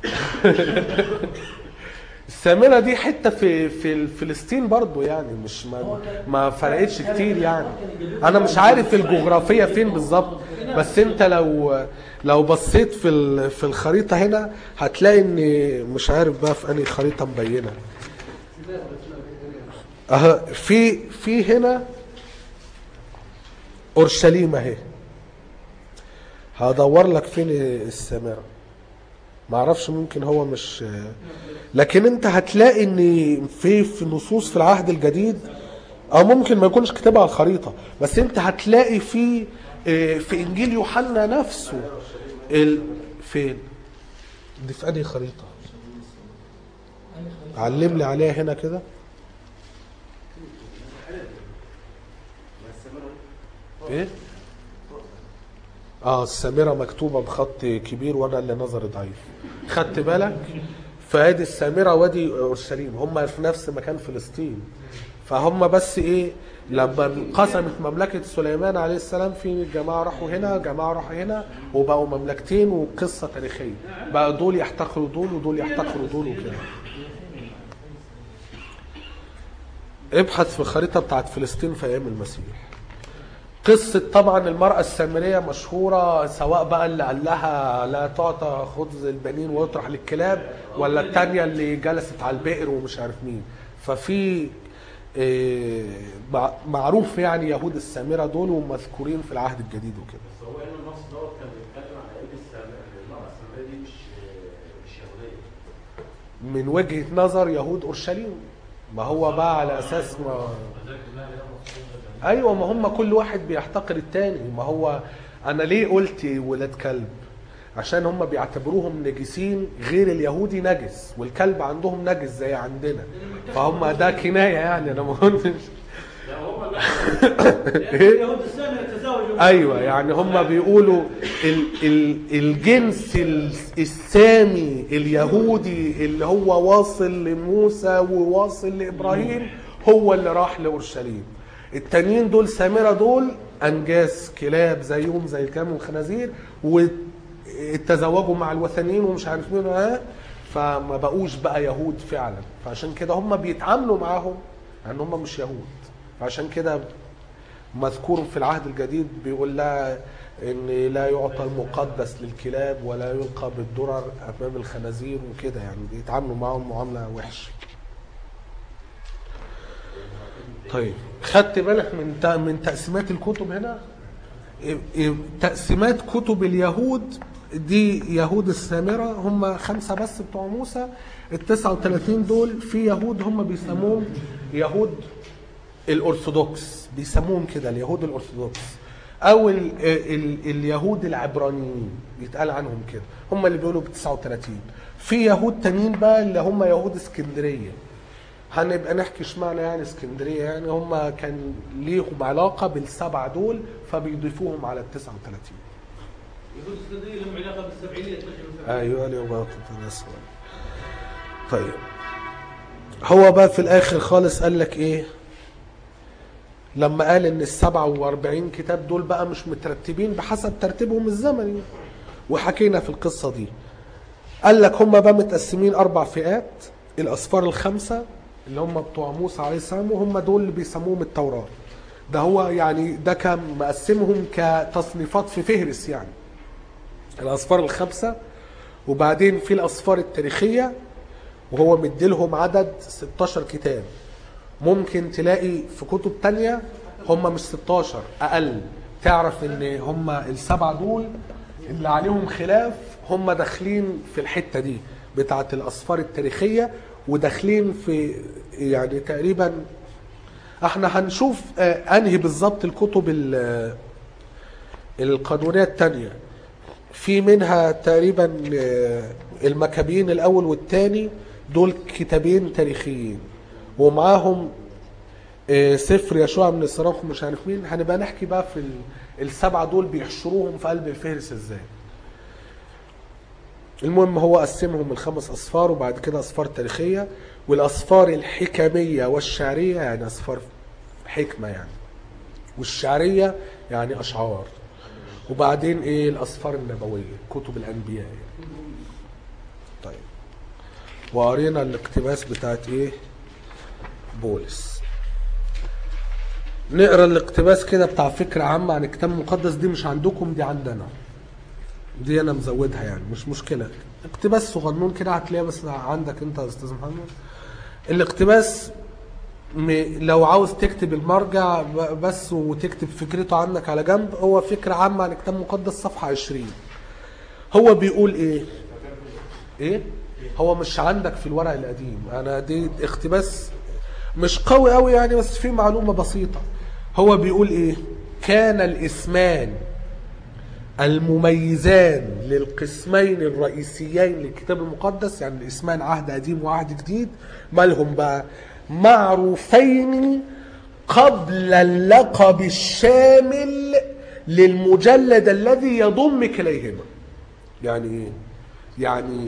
السامرة دي حتة في في فلسطين برضو يعني مش ما, ما فرقتش كتير يعني انا مش عارف الجغرافية فين بالظبط بس انت لو لو بصيت في ال- في الخريطة هنا هتلاقي ان مش عارف بقى في انهي خريطة مبينة اه في في هنا اورشليم اهي هدور لك فين السامره ما اعرفش ممكن هو مش لكن انت هتلاقي ان في في نصوص في العهد الجديد او ممكن ما يكونش كاتبها على الخريطه بس انت هتلاقي في اه، في انجيل يوحنا نفسه ال... فين دي في انهي خريطه علم لي عليها هنا كده ايه اه السامرة مكتوبة بخط كبير وانا اللي نظري ضعيف خدت بالك فادي السامرة وادي اورشليم هم في نفس مكان فلسطين فهم بس ايه لما انقسمت مملكة سليمان عليه السلام في جماعة راحوا هنا جماعة راحوا هنا وبقوا مملكتين وقصة تاريخية بقى دول يحتقروا دول ودول يحتقروا دول وكده ابحث في الخريطة بتاعت فلسطين في أيام المسيح قصة طبعا المرأة السامرية مشهورة سواء بقى اللي قال لها لا تعطى خبز البنين ويطرح للكلاب ولا التانية اللي جلست على البئر ومش عارف مين ففي إيه، مع- معروف يعني يهود السامرة دول ومذكورين في العهد الجديد وكده بس هو علم النص دوت كان بيتكلم على ان السامرة المرأة السامرية دي مش مش يهودية من وجهة نظر يهود أورشليم ما هو بقى على أساس ما ايوه ما هم كل واحد بيحتقر التاني ما هو انا ليه قلت ولاد كلب عشان هم بيعتبروهم نجسين غير اليهودي نجس والكلب عندهم نجس زي عندنا فهم ده كنايه يعني انا ما قلتش لا هم اليهود السامرة يتزوجوا ايوه يعني هم بيقولوا ال ال الجنس ال- السامي اليهودي اللي هو واصل لموسى وواصل لابراهيم هو اللي راح لاورشليم التانيين دول سامره دول انجاس كلاب زيهم زي الكلام والخنازير وتزوجوا مع الوثنيين ومش عارف مين ها فما بقوش بقى يهود فعلا فعشان كده هم بيتعاملوا معاهم ان هم مش يهود فعشان كده مذكور في العهد الجديد بيقول لها ان لا يعطى المقدس للكلاب ولا يلقى بالدرر امام الخنازير وكده يعني بيتعاملوا معاهم معامله وحشه. طيب خدت بالك من ت- من تقسيمات الكتب هنا؟ إيه- إيه، تقسيمات كتب اليهود دي يهود السامرة هم خمسة بس بتوع موسى ال 39 دول في يهود هم بيسموهم يهود الارثوذكس بيسموهم كده اليهود الارثوذكس او ال ال اليهود العبرانيين بيتقال عنهم كده هم اللي بيقولوا ب 39 في يهود تانيين بقى اللي هم يهود اسكندريه هنبقى نحكي اشمعنى يعني اسكندريه يعني هم كان ليهم علاقه بالسبعه دول فبيضيفوهم على ال 39 يهود اسكندريه لهم علاقه بالسبعينيه تنشر ايوه اليوم الناس طيب هو بقى في الاخر خالص قال لك ايه لما قال ان ال 47 كتاب دول بقى مش مترتبين بحسب ترتيبهم الزمني وحكينا في القصه دي قال لك هم بقى متقسمين اربع فئات الاسفار الخمسه اللي هم بتوع موسى عليه السلام وهم دول اللي بيسموهم التوراه ده هو يعني ده كان مقسمهم كتصنيفات في فهرس يعني الاسفار الخمسه وبعدين في الاسفار التاريخيه وهو مديلهم عدد 16 كتاب ممكن تلاقي في كتب تانية هم مش 16 اقل تعرف ان هم السبعه دول اللي عليهم خلاف هم داخلين في الحته دي بتاعه الاسفار التاريخيه وداخلين في يعني تقريبا احنا هنشوف آه، انهي بالظبط الكتب ال- القانونيه التانية في منها تقريبا آه، المكابين الاول والثاني دول كتابين تاريخيين ومعاهم آه، سفر يشوع من الصراخ ومش عارف مين هنبقى نحكي بقى في ال- السبعه دول بيحشروهم في قلب الفهرس ازاي المهم هو قسمهم الخمس اصفار وبعد كده اصفار تاريخيه والاصفار الحكميه والشعريه يعني اصفار حكمه يعني والشعريه يعني اشعار وبعدين ايه الاصفار النبويه كتب الانبياء يعني. طيب وقرينا الاقتباس بتاعت ايه بولس نقرا الاقتباس كده بتاع فكره عامه عن الكتاب المقدس دي مش عندكم دي عندنا دي انا مزودها يعني مش مشكله اقتباس صغنون كده هتلاقيه بس عندك انت يا استاذ محمد الاقتباس م- لو عاوز تكتب المرجع ب- بس وتكتب فكرته عنك على جنب هو فكرة عامة عن الكتاب المقدس صفحة 20 هو بيقول ايه ايه هو مش عندك في الورق القديم انا دي اقتباس مش قوي قوي يعني بس فيه معلومة بسيطة هو بيقول ايه كان الاسمان المميزان للقسمين الرئيسيين للكتاب المقدس يعني الاسمان عهد قديم وعهد جديد مالهم بقى معروفين قبل اللقب الشامل للمجلد الذي يضم كليهما يعني ايه يعني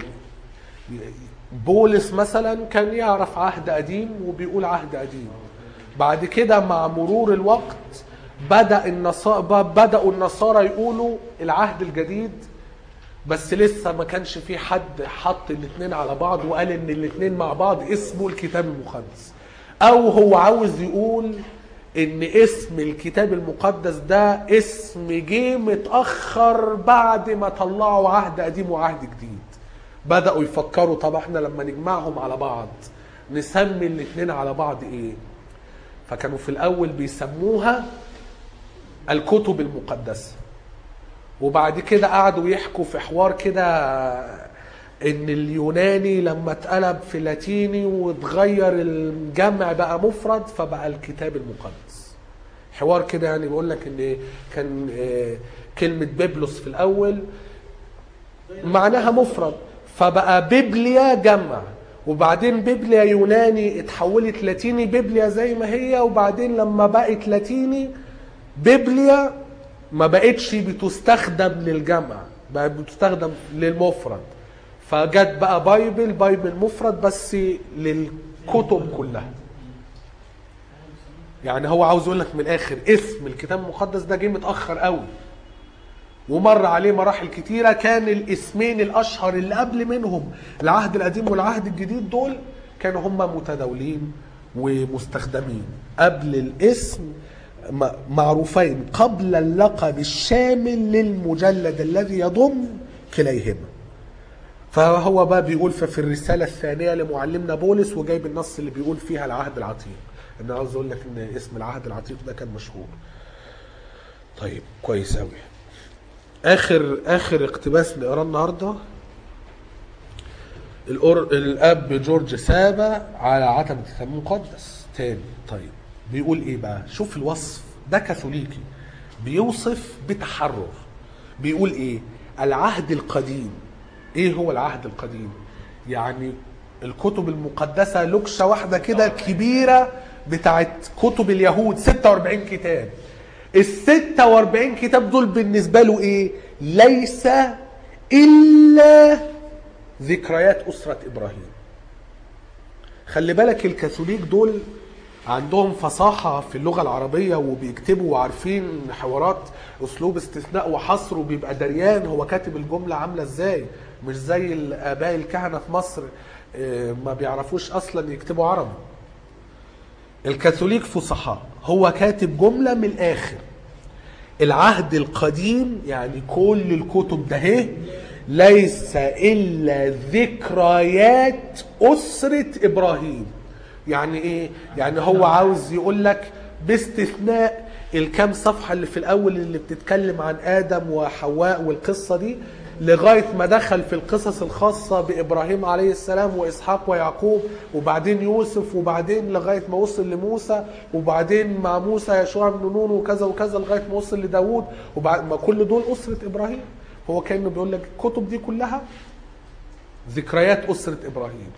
بولس مثلا كان يعرف عهد قديم وبيقول عهد قديم بعد كده مع مرور الوقت بدا النصارى بداوا النصارى يقولوا العهد الجديد بس لسه ما كانش في حد حط الاثنين على بعض وقال ان الاثنين مع بعض اسمه الكتاب المقدس او هو عاوز يقول ان اسم الكتاب المقدس ده اسم جه متاخر بعد ما طلعوا عهد قديم وعهد جديد بداوا يفكروا طب احنا لما نجمعهم على بعض نسمي الاثنين على بعض ايه فكانوا في الاول بيسموها الكتب المقدسه وبعد كده قعدوا يحكوا في حوار كده ان اليوناني لما اتقلب في لاتيني واتغير الجمع بقى مفرد فبقى الكتاب المقدس حوار كده يعني بيقول لك ان كان آه، كلمه بيبلوس في الاول معناها مفرد فبقى بيبليا جمع وبعدين بيبليا يوناني اتحولت لاتيني بيبليا زي ما هي وبعدين لما بقت لاتيني بيبليا ما بقتش بتستخدم للجمع بقت بتستخدم للمفرد فجت بقى بايبل بايبل مفرد بس للكتب كلها يعني هو عاوز يقول لك من الاخر اسم الكتاب المقدس ده جه متاخر قوي ومر عليه مراحل كتيرة كان الاسمين الأشهر اللي قبل منهم العهد القديم والعهد الجديد دول كانوا هما متداولين ومستخدمين قبل الاسم م- معروفين قبل اللقب الشامل للمجلد الذي يضم كليهما فهو بقى بيقول ففي الرسالة الثانية لمعلمنا بولس وجايب النص اللي بيقول فيها العهد العتيق انا عاوز اقول لك ان اسم العهد العتيق ده كان مشهور طيب كويس قوي اخر اخر اقتباس نقراه النهارده الأور... الاب جورج سابا على عتبة الكتاب المقدس تاني طيب بيقول ايه بقى شوف الوصف ده كاثوليكي بيوصف بتحرر بيقول ايه العهد القديم ايه هو العهد القديم يعني الكتب المقدسة لكشة واحدة كده كبيرة بتاعت كتب اليهود 46 كتاب ال 46 كتاب دول بالنسبة له ايه ليس الا ذكريات أسرة إبراهيم خلي بالك الكاثوليك دول عندهم فصاحة في اللغة العربية وبيكتبوا وعارفين حوارات أسلوب استثناء وحصر وبيبقى دريان هو كاتب الجملة عاملة إزاي مش زي الآباء الكهنة في مصر آه، ما بيعرفوش أصلا يكتبوا عربي الكاثوليك فصحاء هو كاتب جملة من الآخر العهد القديم يعني كل الكتب ده اهي ليس الا ذكريات اسره ابراهيم يعني ايه يعني هو عاوز يقول لك باستثناء الكام صفحه اللي في الاول اللي بتتكلم عن ادم وحواء والقصه دي لغايه ما دخل في القصص الخاصه بابراهيم عليه السلام واسحاق ويعقوب وبعدين يوسف وبعدين لغايه ما وصل لموسى وبعدين مع موسى يشوع بن نون وكذا وكذا لغايه ما وصل لداوود وبعد ما كل دول اسره ابراهيم هو كانه بيقول لك الكتب دي كلها ذكريات اسره ابراهيم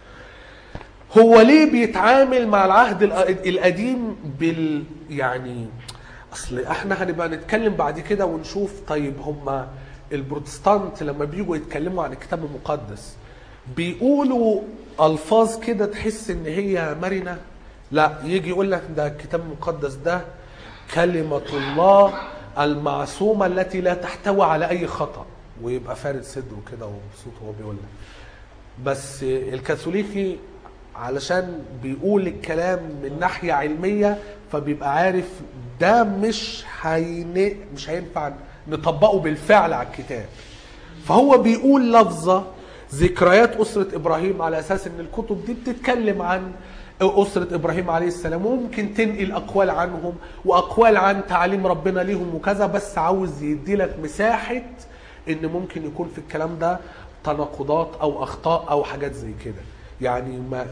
هو ليه بيتعامل مع العهد الق- القديم بال يعني اصل احنا هنبقى نتكلم بعد كده ونشوف طيب هما البروتستانت لما بيجوا يتكلموا عن الكتاب المقدس بيقولوا الفاظ كده تحس ان هي مرنه لا يجي يقول لك ده الكتاب المقدس ده كلمه الله المعصومه التي لا تحتوي على اي خطا ويبقى فارد صدره كده ومبسوط وهو بيقول لك بس الكاثوليكي علشان بيقول الكلام من ناحية علمية فبيبقى عارف ده مش هين... مش هينفع نطبقه بالفعل على الكتاب فهو بيقول لفظة ذكريات أسرة إبراهيم على أساس إن الكتب دي بتتكلم عن أسرة إبراهيم عليه السلام وممكن تنقل أقوال عنهم وأقوال عن تعليم ربنا ليهم وكذا بس عاوز يدي لك مساحة إن ممكن يكون في الكلام ده تناقضات أو أخطاء أو حاجات زي كده يعني ما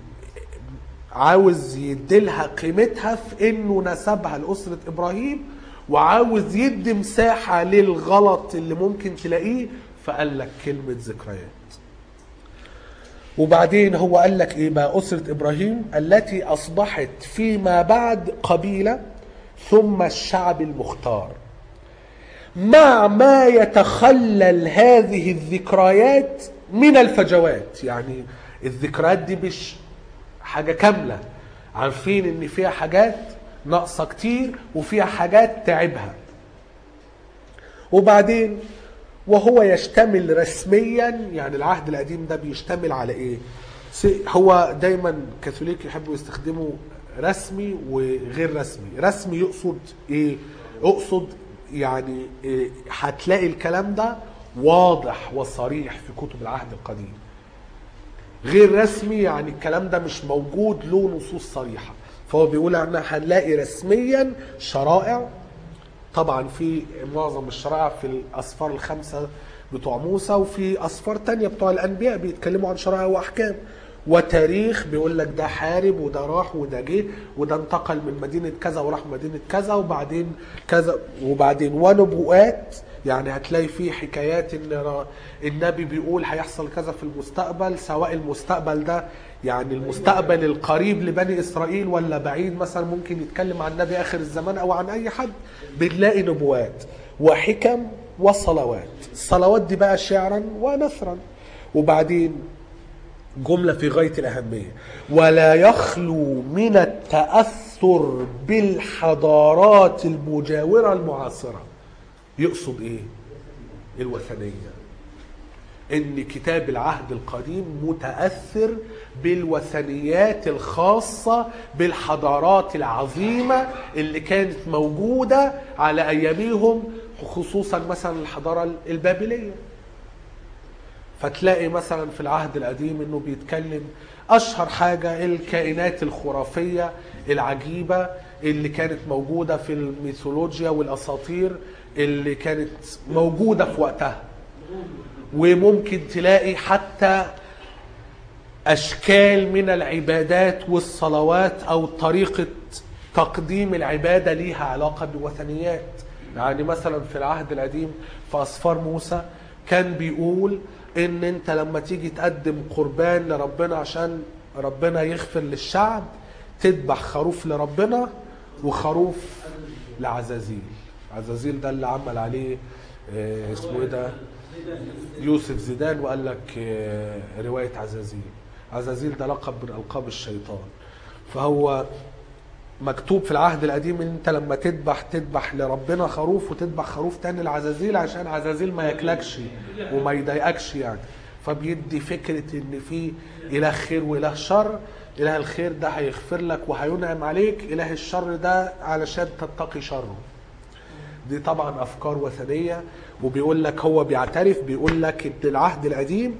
عاوز يديلها قيمتها في انه نسبها لاسره ابراهيم وعاوز يدي مساحه للغلط اللي ممكن تلاقيه فقال لك كلمه ذكريات وبعدين هو قال لك ايه بقى اسره ابراهيم التي اصبحت فيما بعد قبيله ثم الشعب المختار مع ما يتخلل هذه الذكريات من الفجوات يعني الذكريات دي مش حاجة كاملة عارفين ان فيها حاجات ناقصة كتير وفيها حاجات تعبها وبعدين وهو يشتمل رسميا يعني العهد القديم ده بيشتمل على ايه س- هو دايما كاثوليك يحبوا يستخدموا رسمي وغير رسمي رسمي يقصد ايه يقصد يعني إيه هتلاقي الكلام ده واضح وصريح في كتب العهد القديم غير رسمي يعني الكلام ده مش موجود له نصوص صريحة فهو بيقول احنا هنلاقي رسميا شرائع طبعا في معظم الشرائع في الأسفار الخمسة بتوع موسى وفي أسفار تانية بتوع الأنبياء بيتكلموا عن شرائع وأحكام وتاريخ بيقول لك ده حارب وده راح وده جه وده انتقل من مدينة كذا وراح مدينة كذا وبعدين كذا وبعدين ونبوءات يعني هتلاقي فيه حكايات ان النبي بيقول هيحصل كذا في المستقبل سواء المستقبل ده يعني المستقبل القريب لبني اسرائيل ولا بعيد مثلا ممكن يتكلم عن نبي اخر الزمان او عن اي حد بنلاقي نبوات وحكم وصلوات الصلوات دي بقى شعرا ونثرا وبعدين جملة في غاية الأهمية ولا يخلو من التأثر بالحضارات المجاورة المعاصرة يقصد إيه؟ الوثنية إن كتاب العهد القديم متأثر بالوثنيات الخاصة بالحضارات العظيمة اللي كانت موجودة على أياميهم خصوصا مثلا الحضارة البابلية فتلاقي مثلا في العهد القديم انه بيتكلم اشهر حاجه الكائنات الخرافيه العجيبه اللي كانت موجوده في الميثولوجيا والاساطير اللي كانت موجوده في وقتها وممكن تلاقي حتى اشكال من العبادات والصلوات او طريقه تقديم العباده ليها علاقه بوثنيات يعني مثلا في العهد القديم في اسفار موسى كان بيقول ان انت لما تيجي تقدم قربان لربنا عشان ربنا يغفر للشعب تذبح خروف لربنا وخروف لعزازيل عزازيل ده اللي عمل عليه آه، اسمه ايه ده يوسف زيدان وقال لك آه، رواية عزازيل عزازيل ده لقب من ألقاب الشيطان فهو مكتوب في العهد القديم ان انت لما تذبح تذبح لربنا خروف وتذبح خروف تاني لعزازيل عشان عزازيل ما ياكلكش وما يضايقكش يعني فبيدي فكرة ان في اله خير واله شر اله الخير ده هيغفر لك وهينعم عليك اله الشر ده علشان تتقي شره دي طبعا افكار وثنيه وبيقول لك هو بيعترف بيقول لك ان العهد القديم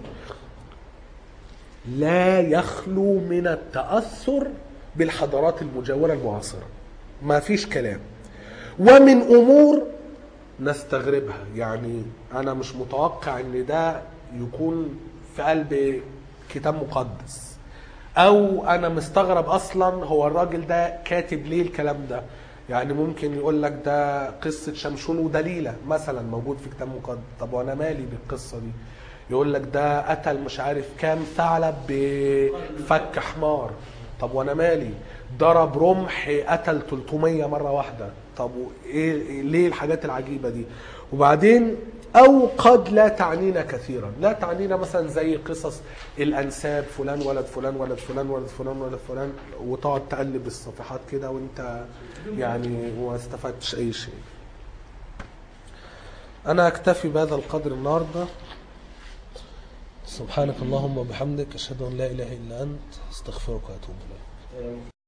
لا يخلو من التاثر بالحضارات المجاوره المعاصره ما فيش كلام ومن امور نستغربها يعني انا مش متوقع ان ده يكون في قلب كتاب مقدس او انا مستغرب اصلا هو الراجل ده كاتب ليه الكلام ده يعني ممكن يقول لك ده قصة شمشون ودليلة مثلا موجود في كتاب مقدس طب وانا مالي بالقصة دي يقول لك ده قتل مش عارف كام ثعلب بفك حمار طب وانا مالي ضرب رمح قتل 300 مرة واحدة طب ايه ليه الحاجات العجيبة دي وبعدين او قد لا تعنينا كثيرا لا تعنينا مثلا زي قصص الانساب فلان ولد فلان ولد فلان ولد فلان ولد فلان وتقعد تقلب الصفحات كده وانت يعني ما استفدتش اي شيء انا اكتفي بهذا القدر النهارده سبحانك اللهم وبحمدك اشهد ان لا اله الا انت استغفرك واتوب اليك